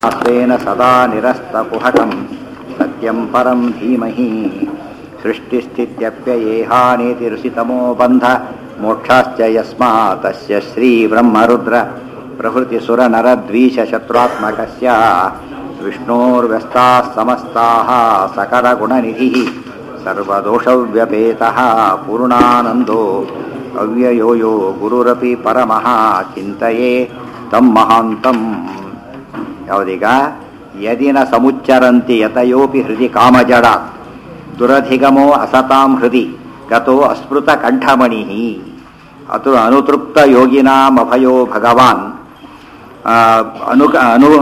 स्वेन सदा निरस्तकुहकं सत्यं परं धीमहि सृष्टिस्थित्यप्ययेहानेतिरुषितमो बन्ध मोक्षाश्च यस्मात् तस्य श्रीब्रह्मरुद्र प्रभृतिसुरनरद्वीषशत्रुत्मकस्य विष्णोर्व्यस्ताः समस्ताः सकलगुणनिधिः सर्वदोषव्यपेतः पूर्णानन्दो अव्ययो यो गुरुरपि परमः ಚಿಂತೆಯೇ ತಂ ಮಹಾಂತಂ ಯಾವುದೀಗ ಯದಿನ ಸಮುಚ್ಚರಂತಿ ಯತಯೋಪಿ ಹೃದಯ ಕಾಮಜಡ ದುರಧಿಗಮೋ ಅಸತಾಂ ಹೃದಿ ಗತೋ ಅಸ್ಮೃತ ಕಂಠಮಣಿ ಅತು ಅನುತೃಪ್ತ ಯೋಗಿನಾಮಭಯೋ ಭಗವಾನ್ ಆ, ಅನು ಅನು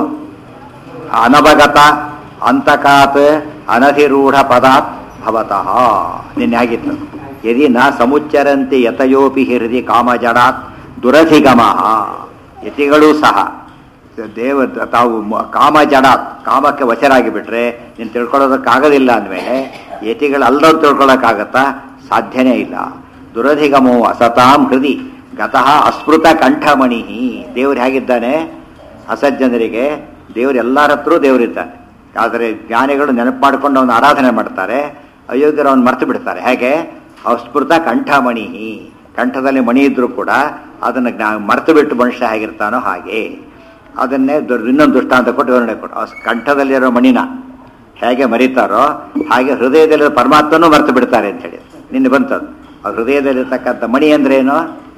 ಅನವಗತ ಅಂತಕಾತ್ ಅನಧಿರೂಢ ಪದಾತ್ ಭವತಃ ನಿನ್ನೆ ಆಗಿತ್ತು ಯದಿ ನ ಸಮುಚ್ಚರಂತೆ ಯತಯೋಪಿ ಹೃದಯ ಕಾಮಜಡಾತ್ ದುರಧಿಗಮ ಯತಿಗಳೂ ಸಹ ದೇವ ತಾವು ಮ- ಕಾಮಜಡಾತ್ ಕಾಮಕ್ಕೆ ವಶರಾಗಿ ಬಿಟ್ರೆ ನೀನು ತಿಳ್ಕೊಳ್ಳೋದಕ್ಕಾಗೋದಿಲ್ಲ ಅಂದಮೇಲೆ ಯತಿಗಳು ಅಲ್ಲದವ್ರು ತಿಳ್ಕೊಳ್ಳೋಕ್ಕಾಗತ್ತಾ ಸಾಧ್ಯನೇ ಇಲ್ಲ ದುರಧಿಗಮೋ ಅಸತಾಂ ಹೃದಿ ಗತಃ ಅಸ್ಮೃತ ಕಂಠಮಣಿ ದೇವ್ರು ಹೇಗಿದ್ದಾನೆ ಅಸಜ್ಜನರಿಗೆ ದೇವರು ಎಲ್ಲರ ಹತ್ರ ದೇವರಿದ್ದಾನೆ ಆದರೆ ಜ್ಞಾನಿಗಳು ನೆನಪು ಮಾಡಿಕೊಂಡು ಅವನು ಆರಾಧನೆ ಮಾಡ್ತಾರೆ ಅಯೋಗ್ಯರು ಅವನು ಮರ್ತು ಬಿಡ್ತಾರೆ ಹೇಗೆ ಅಸ್ಮೃತ ಕಂಠಮಣಿ ಕಂಠದಲ್ಲಿ ಮಣಿ ಇದ್ರೂ ಕೂಡ ಅದನ್ನು ಜ್ಞಾ ಮರೆತು ಬಿಟ್ಟು ಮನುಷ್ಯ ಹೇಗಿರ್ತಾನೋ ಹಾಗೆ ಅದನ್ನೇ ದೊಡ್ಡ ಇನ್ನೊಂದು ದೃಷ್ಟಾಂತ ಕೊಟ್ಟು ವಿವರಣೆ ಕೊಟ್ಟು ಆ ಕಂಠದಲ್ಲಿರೋ ಮಣಿನ ಹೇಗೆ ಮರಿತಾರೋ ಹಾಗೆ ಹೃದಯದಲ್ಲಿರೋ ಪರಮಾತ್ಮನೂ ಮರೆತು ಬಿಡ್ತಾರೆ ಅಂತ ಹೇಳಿ ನಿನ್ನೆ ಬಂತದ್ದು ಆ ಹೃದಯದಲ್ಲಿರ್ತಕ್ಕಂಥ ಮಣಿ ಅಂದ್ರೆ ಏನು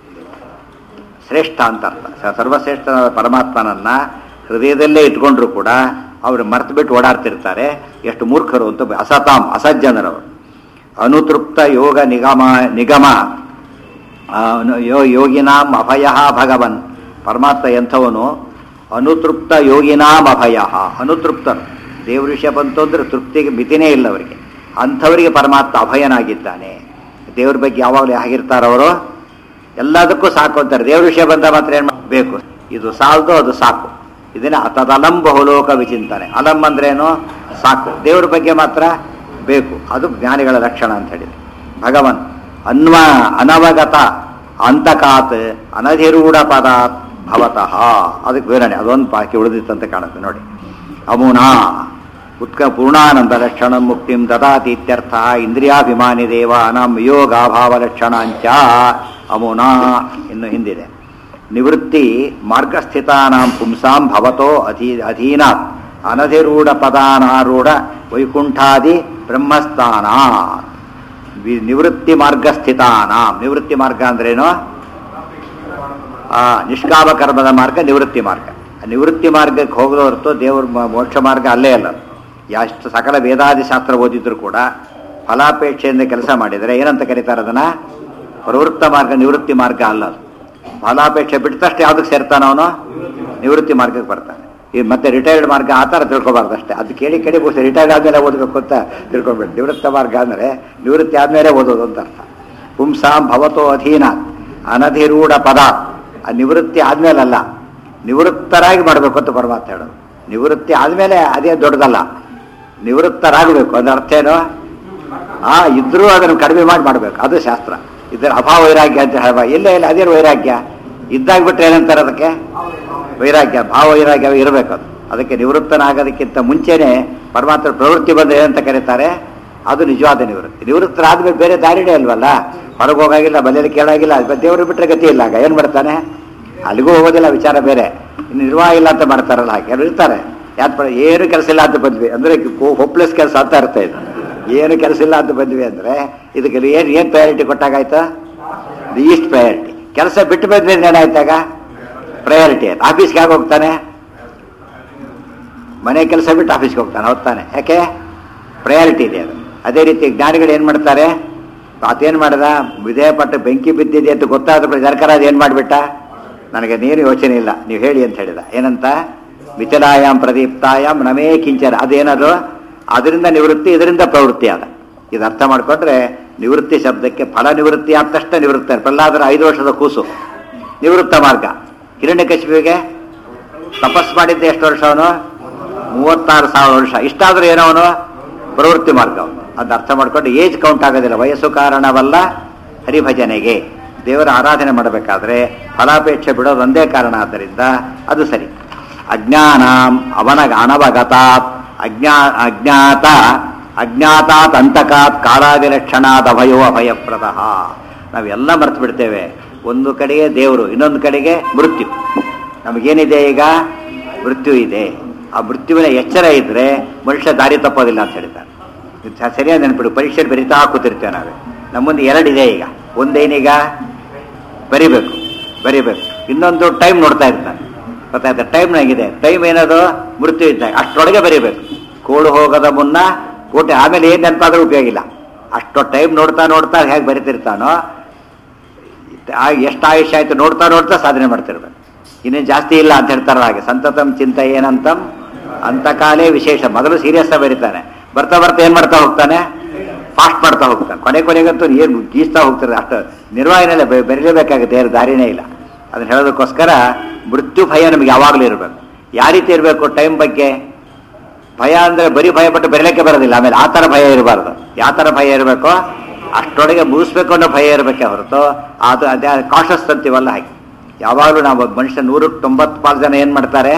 ಶ್ರೇಷ್ಠ ಅಂತ ಅರ್ಥ ಸ- ಸರ್ವಶ್ರೇಷ್ಠನಾದ ಪರಮಾತ್ಮನನ್ನ ಹೃದಯದಲ್ಲೇ ಇಟ್ಕೊಂಡ್ರು ಕೂಡ ಅವರು ಮರ್ತು ಬಿಟ್ಟು ಓಡಾಡ್ತಿರ್ತಾರೆ ಎಷ್ಟು ಮೂರ್ಖರು ಅಂತ ಬ- ಅಸತಾಂ ಅಸಜ್ಜನರವರು ಅನುತೃಪ್ತ ಯೋಗ ನಿಗಮ ನಿಗಮ ಆ, ಅನು- ಯೋ ಯೋಗಿನಾಂ ಅಭಯ ಭಗವನ್ ಪರಮಾತ್ಮ ಎಂಥವನು ಅನುತೃಪ್ತ ಯೋಗಿನಾಂ ಅಭಯ ಅನುತೃಪ್ತರು ದೇವ್ರ ವಿಷಯ ಬಂತು ಅಂದ್ರೆ ತೃಪ್ತಿಗೆ ಮಿತಿನೇ ಇಲ್ಲ ಅವರಿಗೆ ಅಂಥವರಿಗೆ ಪರಮಾತ್ಮ ಅಭಯನಾಗಿದ್ದಾನೆ ದೇವ್ರ ಬಗ್ಗೆ ಯಾವಾಗಲೂ ಹೇಗಿರ್ತಾರವರು ಎಲ್ಲದಕ್ಕೂ ಸಾಕು ಅಂತಾರೆ ದೇವ್ರ ವಿಷಯ ಬಂದ ಮಾತ್ರ ಏನು ಬೇಕು ಇದು ಸಾಲದು ಅದು ಸಾಕು ಇದನ್ನ ತದಲಂ ಬಹುಲೋಕ ವಿಚಿಂತನೆ ಅಲಂ ಅಂದ್ರೇನು ಸಾಕು ದೇವ್ರ ಬಗ್ಗೆ ಮಾತ್ರ ಬೇಕು ಅದು ಜ್ಞಾನಿಗಳ ಲಕ್ಷಣ ಅಂತ ಹೇಳಿದೆ ಭಗವನ್ ಅನ್ವ ಅನವಗತ ಅಂತಕಾತ್ ಅನಧಿರೂಢ ಪದಾತ್ ಭವತಃ ಅದಕ್ಕೆ ವಿವರಣೆ ಅದೊಂದು ಬಾಕಿ ಉಳಿದಿತ್ತಂತ ಕಾಣುತ್ತೆ ನೋಡಿ ಅಮುನಾ ಉತ್ಕ ಪೂರ್ಣಾನಂದ ಲಕ್ಷಣ ಮುಕ್ತಿಂ ದದಾತಿ ಇತ್ಯರ್ಥ ಇಂದ್ರಿಯಾಭಿಮಾನಿ ದೇವಾನಾಂ ಯೋಗಾಭಾವ ಲಕ್ಷಣಾಂಚ ಅಮುನಾ ಇನ್ನು ಹಿಂದಿದೆ ನಿವೃತ್ತಿ ಮಾರ್ಗಸ್ಥಿತಾನಾಂ ಪುಂಸಾಂ ಭವತೋ ಅಧೀ ಅಧೀನಾತ್ ಅನಧಿರೂಢ ಪದಾನಾರೂಢ ವೈಕುಂಠಾದಿ ಬ್ರಹ್ಮಸ್ಥಾನಾತ್ ವಿ- ನಿವೃತ್ತಿ ಮಾರ್ಗಸ್ಥಿತಾನಾಂ ನಿವೃತ್ತಿ ಮಾರ್ಗ ಅಂದ್ರೇನು ಆ ನಿಷ್ಕಾಮ ಕರ್ಮದ ಮಾರ್ಗ ನಿವೃತ್ತಿ ಮಾರ್ಗ ಆ ನಿವೃತ್ತಿ ಮಾರ್ಗಕ್ಕೆ ಹೋಗದ ಹೊರತು ದೇವ್ರ ಮ- ಮೋಕ್ಷ ಮಾರ್ಗ ಅಲ್ಲೇ ಅಲ್ಲ ಎಷ್ಟು ಸಕಲ ವೇದಾದಿ ಶಾಸ್ತ್ರ ಓದಿದ್ರು ಕೂಡ ಫಲಾಪೇಕ್ಷೆಯಿಂದ ಕೆಲಸ ಮಾಡಿದರೆ ಏನಂತ ಕರೀತಾರೆ ಅದನ್ನ ಪ್ರವೃತ್ತ ಮಾರ್ಗ ನಿವೃತ್ತಿ ಮಾರ್ಗ ಅಲ್ಲ ಅದು ಫಲಾಪೇಕ್ಷೆ ಬಿಟ್ಟಷ್ಟೇ ಯಾವ್ದಕ್ಕೆ ಸೇರ್ತಾನ ಅವನು ನಿವೃತ್ತಿ ಮಾರ್ಗಕ್ಕೆ ಬರ್ತಾನೆ ಈ ಮತ್ತೆ ರಿಟೈರ್ಡ್ ಮಾರ್ಗ ಆ ಥರ ತಿಳ್ಕೊಬಾರ್ದು ಅಷ್ಟೇ ಅದು ಕೇಳಿ ಕೇಳಿ ಬಹುಶಃ ರಿಟೈರ್ಡ್ ಆದ್ಮೇಲೆ ಓದಬೇಕು ಅಂತ ತಿಳ್ಕೊಬೇಡಿ ನಿವೃತ್ತ ಮಾರ್ಗ ಅಂದರೆ ನಿವೃತ್ತಿ ಆದ್ಮೇಲೆ ಓದೋದು ಅಂತ ಅರ್ಥ ಪುಂಸಾಂ ಭವತೋ ಅಧೀನ ಅನಧಿರೂಢ ಪದ ಆ ನಿವೃತ್ತಿ ಆದ್ಮೇಲಲ್ಲ ನಿವೃತ್ತರಾಗಿ ಮಾಡಬೇಕು ಅಂತ ಪರಮಾತ್ಮ ಹೇಳೋದು ನಿವೃತ್ತಿ ಆದ್ಮೇಲೆ ಅದೇ ದೊಡ್ಡದಲ್ಲ ನಿವೃತ್ತರಾಗಬೇಕು ಅದರ ಅರ್ಥ ಏನು ಆ ಇದ್ರೂ ಅದನ್ನು ಕಡಿಮೆ ಮಾಡಿ ಮಾಡಬೇಕು ಅದು ಶಾಸ್ತ್ರ ಇದರ ಅಭಾವ ವೈರಾಗ್ಯ ಅಂತ ಹೇಳುವ ಇಲ್ಲ ಇಲ್ಲ ಅದೇನು ವೈರಾಗ್ಯ ಇದ್ದಾಗ ಬಿಟ್ರೆ ಏನಂತಾರೆ ಅದಕ್ಕೆ ವೈರಾಗ್ಯ ಭಾವ ವೈರಾಗ್ಯ ಇರಬೇಕು ಅದು ಅದಕ್ಕೆ ನಿವೃತ್ತನಾಗೋದಕ್ಕಿಂತ ಮುಂಚೆನೆ ಪರಮಾತ್ಮ ಪ್ರವೃತ್ತಿ ಬಂದ ಏನಂತ ಕರೀತಾರೆ ಅದು ನಿಜವಾದ ನಿವೃತ್ತಿ ನಿವೃತ್ತರಾದ್ಮೇಲೆ ಬೇರೆ ದಾರಿನೇ ಇಲ್ವಲ್ಲ ಹೊರಗೆ ಹೋಗಾಗಿಲ್ಲ ಮನೇಲಿ ಕೇಳಾಗಿಲ್ಲ ದೇವರು ಬಿಟ್ಟರೆ ಗತಿ ಇಲ್ಲ ಆಗ ಏನು ಮಾಡ್ತಾನೆ ಅಲ್ಲಿಗೂ ಹೋಗೋದಿಲ್ಲ ವಿಚಾರ ಬೇರೆ ಇನ್ನು ನಿರ್ವಾಹ ಇಲ್ಲ ಅಂತ ಮಾಡ್ತಾರಲ್ಲ ಕೆಲವರು ಇರ್ತಾರೆ ಯಾತ್ ಪಡ ಏನು ಕೆಲಸ ಇಲ್ಲ ಅಂತ ಬಂದ್ವಿ ಅಂದ್ರೆ ಹೋಪ್ಲೆಸ್ ಕೆಲಸ ಅಂತ ಅರ್ಥ ಇದು ಏನು ಕೆಲಸ ಇಲ್ಲ ಅಂತ ಬಂದ್ವಿ ಅಂದ್ರೆ ಇದಕ್ಕೆ ಏನು ಏನು ಪ್ರಯಾರಿಟಿ ಕೊಟ್ಟಾಗಾಯ್ತು ದಿ ಈಸ್ಟ್ ಪ್ರಯಾರಿಟಿ ಕೆಲಸ ಬಿಟ್ಟು ಬಂದ್ರೆ ಏನಾಯ್ತಾಗ ಪ್ರಯಾರಿಟಿ ಅಂತ ಆಫೀಸ್ಗೆ ಯಾಕೆ ಹೋಗ್ತಾನೆ ಮನೆ ಕೆಲಸ ಬಿಟ್ಟು ಆಫೀಸ್ಗೆ ಹೋಗ್ತಾನೆ ಹೋಗ್ತಾನೆ ಯಾಕೆ ಪ್ರಯಾರಿಟಿ ಇದೆ ಅದು ಅದೇ ರೀತಿ ಜ್ಞಾನಿಗಳು ಏನು ಮಾಡ್ತಾರೆ ಆತೇನು ಮಾಡ್ದ ವಿಧೇಯಪಟ್ಟ ಬೆಂಕಿ ಬಿದ್ದಿದೆ ಅಂತ ಗೊತ್ತಾದ ಸರ್ಕಾರ ಅದು ಏನು ಮಾಡಿಬಿಟ್ಟ ನನಗೆ ನೀರು ಯೋಚನೆ ಇಲ್ಲ ನೀವು ಹೇಳಿ ಅಂತ ಹೇಳಿದ ಏನಂತ ಮಿಥಿಲಾಯಾಮ್ ಪ್ರದೀಪ್ತಾಯಾಮ್ ನಮೇ ಕಿಂಚನ ಅದೇನದು ಅದರಿಂದ ನಿವೃತ್ತಿ ಇದರಿಂದ ಪ್ರವೃತ್ತಿ ಅದ ಇದು ಅರ್ಥ ಮಾಡ್ಕೊಂಡ್ರೆ ನಿವೃತ್ತಿ ಶಬ್ದಕ್ಕೆ ಫಲ ನಿವೃತ್ತಿ ಆದ ತಕ್ಷಣ ನಿವೃತ್ತ ಪ್ರಹ್ಲಾದರ ಐದು ವರ್ಷದ ಕೂಸು ನಿವೃತ್ತ ಮಾರ್ಗ ಹಿರಣ್ಯಕಶಿಪಿಗೆ ತಪಸ್ ಮಾಡಿದ್ದ ಎಷ್ಟು ವರ್ಷ ಅವನು ಮೂವತ್ತಾರು ಸಾವಿರ ವರ್ಷ ಇಷ್ಟಾದ್ರೂ ಏನೋ ಅವನು ಪ್ರವೃತ್ತಿ ಮಾರ್ಗ ಅವನು ಅದು ಅರ್ಥ ಮಾಡ್ಕೊಂಡು ಏಜ್ ಕೌಂಟ್ ಆಗೋದಿಲ್ಲ ವಯಸ್ಸು ಕಾರಣವಲ್ಲ ಹರಿಭಜನೆಗೆ ದೇವರ ಆರಾಧನೆ ಮಾಡಬೇಕಾದ್ರೆ ಫಲಾಪೇಕ್ಷೆ ಬಿಡೋದು ಒಂದೇ ಕಾರಣ ಆದ್ದರಿಂದ ಅದು ಸರಿ ಅಜ್ಞಾನಾಂ ಅವನ ಅನವಗತಾತ್ ಅಜ್ಞಾ ಅಜ್ಞಾತ ಅಜ್ಞಾತಾತ್ ಅಂತಕಾತ್ ಕಾಲಾದಿಲಕ್ಷಣಾತ್ ಅಭಯೋ ಅಭಯಪ್ರದಃ ನಾವೆಲ್ಲ ಮರ್ತು ಬಿಡ್ತೇವೆ ಒಂದು ಕಡೆಗೆ ದೇವರು ಇನ್ನೊಂದು ಕಡೆಗೆ ಮೃತ್ಯು ನಮಗೇನಿದೆ ಈಗ ಮೃತ್ಯು ಇದೆ ಆ ಮೃತ್ಯುವಿನ ಎಚ್ಚರ ಇದ್ರೆ ಮನುಷ್ಯ ದಾರಿ ತಪ್ಪೋದಿಲ್ಲ ಅಂತ ಹೇಳ್ತಾರೆ ಇದು ಸ- ಸರಿಯಾಗಿ ನೆನ್ಪಿಡು ಪರೀಕ್ಷೆ ಬರಿತಾ ಕೂತಿರ್ತೇವೆ ನಾವೇ ನಮ್ಮ ಮುಂದೆ ಎರಡಿದೆ ಈಗ ಒಂದೇನೀಗ ಬರಿಬೇಕು ಬರಿಬೇಕು ಇನ್ನೊಂದು ಟೈಮ್ ನೋಡ್ತಾ ಇರ್ತಾನೆ ಗೊತ್ತಾಯ್ತಾ ಟೈಮ್ನಾಗಿದೆ ಟೈಮ್ ಏನದು ಮೃತ್ಯು ಇದ್ದಾಗ ಅಷ್ಟರೊಳಗೆ ಬರಿಬೇಕು ಕೋಡು ಹೋಗೋದ ಮುನ್ನ ಕೋಟೆ ಆಮೇಲೆ ಏನು ನೆನಪಾದ್ರೂ ಉಪಯೋಗ ಇಲ್ಲ ಅಷ್ಟು ಟೈಮ್ ನೋಡ್ತಾ ನೋಡ್ತಾ ಹೇಗೆ ಬರಿತಿರ್ತಾನೋ ಆ- ಎಷ್ಟು ಆಯುಷ್ಯ ಆಯ್ತು ನೋಡ್ತಾ ನೋಡ್ತಾ ಸಾಧನೆ ಮಾಡ್ತಿರ್ಬೇಕು ಇನ್ನೇನು ಜಾಸ್ತಿ ಇಲ್ಲ ಅಂತ ಹೇಳ್ತಾರಲ್ಲ ಹಾಗೆ ಸಂತತಂ ಚಿಂತ ಏನಂತಂ ಅಂತಕಾಲೇ ವಿಶೇಷ ಮೊದಲು ಸೀರಿಯಸ್ ಬರೀತಾನೆ ಬರ್ತಾ ಬರ್ತಾ ಏನ್ ಮಾಡ್ತಾ ಹೋಗ್ತಾನೆ ಫಾಸ್ಟ್ ಮಾಡ್ತಾ ಹೋಗ್ತಾನೆ ಕೊನೆ ಕೊನೆಗಂತೂ ಏನು ಗೀಸ್ತಾ ಹೋಗ್ತಾರೆ ಅಷ್ಟು ನಿರ್ವಹಣೆ ಬೆರೀಲೇಬೇಕಾಗುತ್ತೆ ಏನು ದಾರಿನೇ ಇಲ್ಲ ಅದನ್ನ ಹೇಳೋದಕ್ಕೋಸ್ಕರ ಮೃತ್ಯು ಭಯ ನಮಗೆ ಯಾವಾಗಲೂ ಇರಬೇಕು ಯಾವ ರೀತಿ ಇರಬೇಕು ಟೈಮ್ ಬಗ್ಗೆ ಭಯ ಅಂದ್ರೆ ಬರೀ ಭಯ ಪಟ್ಟು ಬೆರಲಿಕ್ಕೆ ಬರೋದಿಲ್ಲ ಆಮೇಲೆ ಆ ಥರ ಭಯ ಇರಬಾರ್ದು ಯಾವ ಥರ ಭಯ ಇರಬೇಕು ಅಷ್ಟೊಳಗೆ ಮುಗಿಸ್ಬೇಕು ಅನ್ನೋ ಭಯ ಇರಬೇಕೆ ಹೊರತು ಅದು ಅದೇ ಕಾಷಸ್ ಅಂತೀವಲ್ಲ ಹಾಗೆ ಯಾವಾಗಲೂ ನಾವು ಒಬ್ಬ ಮನುಷ್ಯ ನೂರಕ್ಕೆ ತೊಂಬತ್ತು ಜನ ಏನು ಮಾಡ್ತಾರೆ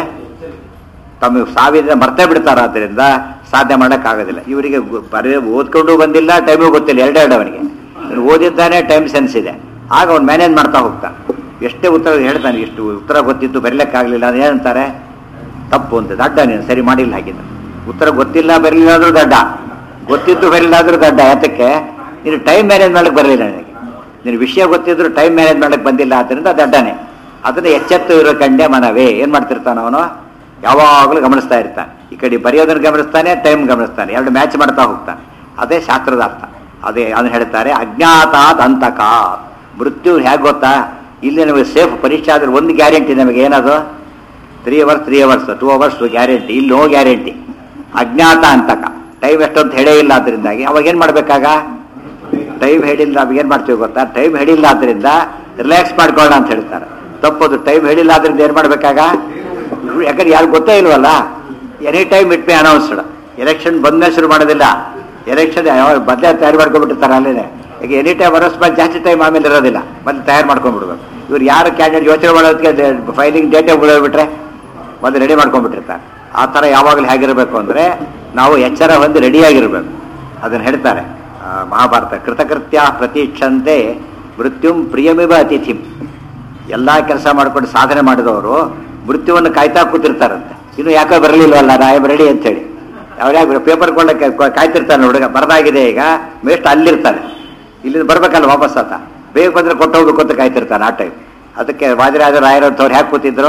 ತಮಗೆ ಸಾವಿರ ಮರ್ತೇ ಬಿಡ್ತಾರೆ ಆದ್ದರಿಂದ ಸಾಧನೆ ಮಾಡೋಕ್ಕಾಗೋದಿಲ್ಲ ಇವರಿಗೆ ಗು- ಬರೀ ಓದ್ಕೊಂಡು ಬಂದಿಲ್ಲ ಟೈಮು ಗೊತ್ತಿಲ್ಲ ಎರಡೆರಡು ಅವನಿಗೆ ಇವ್ನು ಓದಿದ್ದಾನೆ ಟೈಮ್ ಸೆನ್ಸ್ ಇದೆ ಆಗ ಅವ್ನು ಮ್ಯಾನೇಜ್ ಮಾಡ್ತಾ ಹೋಗ್ತಾನೆ ಎಷ್ಟೇ ಉತ್ತರ ಹೇಳ್ತಾನೆ ಇಷ್ಟು ಉತ್ತರ ಗೊತ್ತಿತ್ತು ಬರೀಲಿಕ್ಕಾಗಲಿಲ್ಲ ಅದು ಏನಂತಾರೆ ತಪ್ಪು ಅಂತ ದಡ್ಡ ನೀನು ಸರಿ ಮಾಡಿಲ್ಲ ಹಾಗಿದ್ದ ಉತ್ತರ ಗೊತ್ತಿಲ್ಲ ಬರಲಿಲ್ಲ ಆದ್ರೂ ದಡ್ಡ ಗೊತ್ತಿತ್ತು ಬರಲಿಲ್ಲ ಆದ್ರೂ ದಡ್ಡ ಯಾತಕ್ಕೆ ನೀನು ಟೈಮ್ ಮ್ಯಾನೇಜ್ ಮಾಡಕ್ಕೆ ಬರಲಿಲ್ಲ ನನಗೆ ನಿನ್ನ ವಿಷಯ ಗೊತ್ತಿದ್ರು ಟೈಮ್ ಮ್ಯಾನೇಜ್ ಮಾಡಕ್ಕೆ ಬಂದಿಲ್ಲ ಆದ್ದರಿಂದ ದಡ್ಡನೆ ಅದನ್ನ ಎಚ್ಚೆತ್ತು ಇರೋ ಕಂಡೆ ಮನವೇ ಏನ್ ಮಾಡ್ತಿರ್ತಾನ ಅವನು ಯಾವಾಗಲೂ ಗಮನಿಸ್ತಾ ಇರ್ತಾನೆ ಈ ಕಡೆ ಬರೆಯೋದನ್ನ ಗಮನಿಸ್ತಾನೆ ಟೈಮ್ ಗಮನಿಸ್ತಾನೆ ಎರಡು ಮ್ಯಾಚ್ ಮಾಡ್ತಾ ಹೋಗ್ತಾನೆ ಅದೇ ಶಾಸ್ತ್ರದ ಅರ್ಥ ಅದೇ ಅದನ್ನ ಹೇಳ್ತಾರೆ ಅಜ್ಞಾತಾತ್ ಅಂತಕ ಮೃತ್ಯು ಹೇಗೆ ಗೊತ್ತಾ ಇಲ್ಲಿ ನಮಗೆ ಸೇಫ್ ಪರೀಕ್ಷೆ ಆದ್ರೆ ಒಂದು ಗ್ಯಾರಂಟಿ ನಮಗೆ ಏನದು three hours three hours two hours guarantee ಇಲ್ಲಿ ನೋ ಗ್ಯಾರಂಟಿ ಅಜ್ಞಾತ ಅಂತಕ ಟೈಮ್ ಎಷ್ಟೊಂದು ಹೇಳೇ ಇಲ್ಲ ಅದರಿಂದಾಗಿ ಅವಾಗ ಏನು ಮಾಡಬೇಕಾಗ ಟೈಮ್ ಹೇಳಿಲ್ಲ ನಾವು ಏನು ಮಾಡ್ತೀವಿ ಗೊತ್ತಾ ಟೈಮ್ ಹೇಳಿಲ್ಲ ಆದ್ರಿಂದ ರಿಲ್ಯಾಕ್ಸ್ ಮಾಡ್ಕೊಳ್ಳೋಣ ಅಂತ ಹೇಳ್ತಾರೆ ತಪ್ಪದು ಟೈಮ್ ಹೇಳಿಲ್ಲ ಆದ್ರಿಂದ ಏನು ಮಾಡಬೇಕಾಗ ಯಾಕಂದ್ರೆ ಯಾರು ಗೊತ್ತೇ ಇಲ್ವಲ್ಲ any time it may announced election ಬಂದ್ಮೇಲೆ ಶುರು ಮಾಡೋದಿಲ್ಲ ಎಲೆಕ್ಷನ್ ಯಾವಾಗ ಮೊದಲೇ ತಯಾರು ಮಾಡ್ಕೊಂಡ್ಬಿಟ್ಟಿರ್ತಾರೆ ಅಲ್ಲೇ ಈಗ ಎನಿ ಟೈಮ್ ಅನೌನ್ಸ್ ಮಾಡಿ ಜಾಸ್ತಿ ಟೈಮ್ ಆಮೇಲೆ ಇರೋದಿಲ್ಲ ಮತ್ತೆ ತಯಾರು ಮಾಡ್ಕೊಂಡ್ಬಿಡ್ಬೇಕು ಇವ್ರು ಯಾರು ಕ್ಯಾಂಡಿಡೇಟ್ ಯೋಚನೆ ಮಾಡೋದಕ್ಕೆ ಫೈಲಿಂಗ್ ಡೇಟೇ ಬಿಟ್ರೆ ಮೊದಲು ರೆಡಿ ಮಾಡ್ಕೊಂಡ್ಬಿಟ್ಟಿರ್ತಾರೆ ಆ ಥರ ಯಾವಾಗಲೂ ಹೇಗಿರಬೇಕು ಅಂದರೆ ನಾವು ಎಚ್ಚರ ಹೊಂದಿ ರೆಡಿಯಾಗಿರ್ಬೇಕು ಅದನ್ನು ಹೇಳ್ತಾರೆ ಆ, ಮಹಾಭಾರತ ಕೃತಕೃತ್ಯ ಪ್ರತೀಕ್ಷಂತೆ ಮೃತ್ಯುಂ ಪ್ರಿಯಮಿವ ಅತಿಥಿಂ ಎಲ್ಲ ಕೆಲಸ ಮಾಡ್ಕೊಂಡು ಸಾಧನೆ ಮಾಡಿದವರು ಮೃತ್ಯುವನ್ನು ಕಾಯ್ತಾ ಕೂತಿರ್ತಾರಂತೆ ಇನ್ನು ಯಾಕೋ ಬರಲಿಲ್ವಲ್ಲ ನಾಯ ರೆಡಿ ಅಂತೇಳಿ ಅವ್ರ್ಯಾಗ ಪೇಪರ್ ಕೊಳ್ಳಕ್ಕೆ ಕಾಯ್ತಿರ್ತಾನೆ ಹುಡುಗ ಬರದಾಗಿದೆ ಈಗ ಮೇಸ್ಟ್ ಅಲ್ಲಿರ್ತಾನೆ ಇಲ್ಲಿಂದ ಬರ್ಬೇಕಲ್ಲ ವಾಪಸ್ ಆತ ಬೇಗ ಬಂದ್ರೆ ಕೊಟ್ಟು ಹೋಗ್ಬೇಕು ಅಂತ ಕಾಯ್ತಿರ್ತಾನೆ ಆ ಟೈಮ್ ಅದಕ್ಕೆ ವಾದಿರಾಜ ರಾಯರಂಥವ್ರು ಯಾಕೆ ಕೂತಿದ್ರು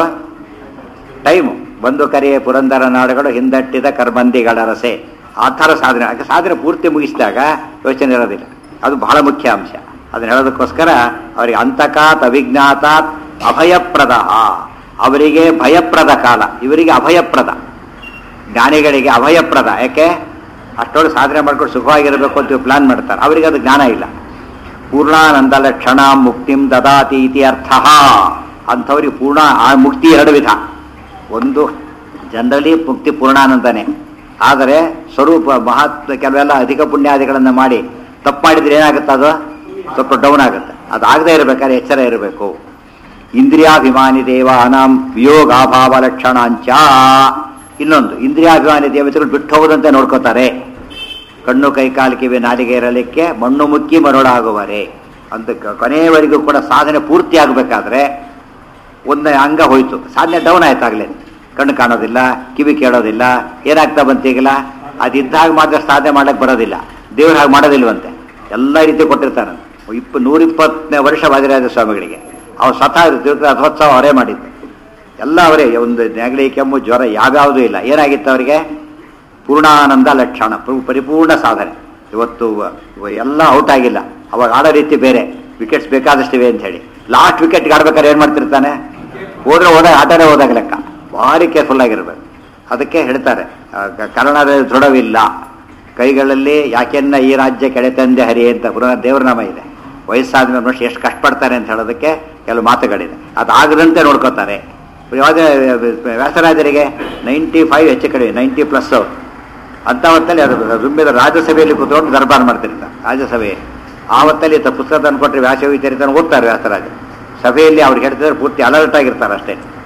ಟೈಮು ಬಂದು ಕರೆಯೇ ಪುರಂದರ ನಾಡುಗಳು ಹಿಂದಟ್ಟಿದ ಕರ್ಬಂದಿಗಳ ರಸೆ ಆ ಥರ ಸಾಧನೆ ಯಾಕೆ ಸಾಧನೆ ಪೂರ್ತಿ ಮುಗಿಸಿದಾಗ ಯೋಚನೆ ಇರೋದಿಲ್ಲ ಅದು ಬಹಳ ಮುಖ್ಯ ಅಂಶ ಅದನ್ನ ಹೇಳೋದಕ್ಕೋಸ್ಕರ ಅವರಿಗೆ ಅಂತಕಾತ್ ಅವಿಜ್ಞಾತಾತ್ ಅಭಯಪ್ರದ ಅವರಿಗೆ ಭಯಪ್ರದ ಕಾಲ ಇವರಿಗೆ ಅಭಯಪ್ರದ ಜ್ಞಾನಿಗಳಿಗೆ ಅಭಯಪ್ರದ ಯಾಕೆ ಅಷ್ಟೊಂದು ಸಾಧನೆ ಮಾಡ್ಕೊಂಡು ಸುಖವಾಗಿರಬೇಕು ಅಂತ ಪ್ಲಾನ್ ಮಾಡ್ತಾರೆ ಅವರಿಗೆ ಅದು ಜ್ಞಾನ ಇಲ್ಲ ಪೂರ್ಣಾನಂದ ಲಕ್ಷಣ ಮುಕ್ತಿಂ ದದಾತಿ ಇತಿ ಅರ್ಥ ಅಂಥವ್ರಿಗೆ ಪೂರ್ಣ ಆ ಮುಕ್ತಿ ಎರಡು ವಿಧ ಒಂದು ಜನರಲಿ ಮುಕ್ತಿ ಪೂರ್ಣಾನಂದನೇ ಆದರೆ ಸ್ವರೂಪ ಮಹತ್ವ ಕೆಲವೆಲ್ಲ ಅಧಿಕ ಪುಣ್ಯಾದಿಗಳನ್ನು ಮಾಡಿ ತಪ್ಪು ಮಾಡಿದ್ರೆ ಏನಾಗುತ್ತೆ ಅದು ಸ್ವಲ್ಪ ಡೌನ್ ಆಗುತ್ತೆ ಅದಾಗದೇ ಇರಬೇಕಾದ್ರೆ ಎಚ್ಚರ ಇರಬೇಕು ಇಂದ್ರಿಯಾಭಿಮಾನಿ ದೇವಾನಾಂ ವಿಯೋಗಾಭಾವ ಲಕ್ಷಣಾಂಚ ಇನ್ನೊಂದು ಇಂದ್ರಿಯಾಭಿಮಾನಿ ದೇವತೆಗಳು ಬಿಟ್ಟು ಹೋಗದಂತೆ ನೋಡ್ಕೋತಾರೆ ಕಣ್ಣು ಕೈ ಕಾಲು ಕಿವಿ ನಾಲಿಗೆ ಇರಲಿಕ್ಕೆ ಮಣ್ಣು ಮುಕ್ಕಿ ಮರಳಾಗುವರೆ ಅಂತ ಕ- ಕೊನೆಯವರೆಗೂ ಕೂಡ ಸಾಧನೆ ಪೂರ್ತಿ ಆಗಬೇಕಾದ್ರೆ ಒಂದು ಅಂಗ ಹೋಯ್ತು ಸಾಧನೆ ಡೌನ್ ಆಯ್ತಾಗಲೇ ಕಣ್ಣು ಕಾಣೋದಿಲ್ಲ ಕಿವಿ ಕೇಳೋದಿಲ್ಲ ಏನಾಗ್ತಾ ಬಂತೀಗಲ್ಲ ಅದಿದ್ದಾಗ ಮಾತ್ರ ಸಾಧನೆ ಮಾಡಕ್ಕೆ ಬರೋದಿಲ್ಲ ದೇವ್ರು ಹಾಗೆ ಮಾಡೋದಿಲ್ವಂತೆ ಎಲ್ಲ ರೀತಿ ಕೊಟ್ಟಿರ್ತಾನೆ ಇಪ್ಪ ನೂರಿಪ್ಪತ್ತನೇ ವರ್ಷ ವಾದಿರಾಜ ಸ್ವಾಮಿಗಳಿಗೆ ಅವ್ರು ಸ್ವತಃ ತಿರುಗಿ ರಥೋತ್ಸವ ಅವರೇ ಮಾಡಿದ್ದು ಎಲ್ಲ ಅವರೇ ಒಂದು ನೆಗಡಿ ಕೆಮ್ಮು ಜ್ವರ ಯಾವ್ಯಾವುದೂ ಇಲ್ಲ ಏನಾಗಿತ್ತು ಅವರಿಗೆ ಪೂರ್ಣಾನಂದ ಲಕ್ಷಣ ಪು- ಪರಿಪೂರ್ಣ ಸಾಧನೆ ಇವತ್ತು ಇವ- ಎಲ್ಲ ಔಟ್ ಆಗಿಲ್ಲ ಅವಾಗ ಆಡೋ ರೀತಿ ಬೇರೆ ವಿಕೆಟ್ಸ್ ಬೇಕಾದಷ್ಟಿವೆ ಅಂತ ಹೇಳಿ ಲಾಸ್ಟ್ ವಿಕೆಟ್ ಆಡ್ಬೇಕಾದ್ರೆ ಏನು ಮಾಡ್ತಿರ್ತಾನೆ ಹೋದ್ರೆ ಹೋದಾಗ ಆಟನೇ ಹೋದಾಗ ಲೆಕ್ಕ ಭಾರಿ ಕೇರ್ಫುಲ್ ಆಗಿರ್ಬೇಕು ಅದಕ್ಕೆ ಹೇಳ್ತಾರೆ ಆ, ಕ- ಕರ್ಣದ ದೃಢವಿಲ್ಲ ಕೈಗಳಲ್ಲಿ ಯಾಕೆನ್ನ ಈ ರಾಜ್ಯ ಕೆಳೆತಂದೆ ಹರಿ ಅಂತ ಪುನಃ ದೇವ್ರ ನಾಮ ಇದೆ ವಯಸ್ಸಾದ ಮೇಲೆ ಮನುಷ್ಯ ಎಷ್ಟು ಕಷ್ಟಪಡ್ತಾರೆ ಅಂತ ಹೇಳೋದಕ್ಕೆ ಕೆಲವು ಮಾತುಗಳಿದೆ ಅದಾಗದಂತೆ ನೋಡ್ಕೋತಾರೆ ಯಾವುದೇ ವ್ಯಾಸರಾಜರಿಗೆ ನೈಂಟಿ ಫೈವ್ ಹೆಚ್ಚು ಕಡಿಮೆ ನೈಂಟಿ ಪ್ಲಸ್ ಅಂತ ಹೊತ್ತಲ್ಲಿ ಅದು ರುಂಬಿದ ರಾಜ್ಯಸಭೆಯಲ್ಲಿ ಕೂತ್ಕೊಂಡು ದರ್ಬಾರ್ ಮಾಡ್ತಿರ್ತಾರೆ ರಾಜ್ಯಸಭೆ ಆವತ್ತಲ್ಲಿ ಪುಸ್ತಕ ತಂದು ಕೊಟ್ಟರೆ ವ್ಯಾಸವಿ ಚರಿತನ ಓದ್ತಾರೆ ವ್ಯಾಸರಾಜ ಸಭೆಯಲ್ಲಿ ಅವ್ರಿಗೆ ಹೇಳ್ತಿದ್ರೆ ಪೂರ್ತಿ ಅಲರ್ಟ್ ಆಗಿರ್ತಾರೆ ಅಷ್ಟೇ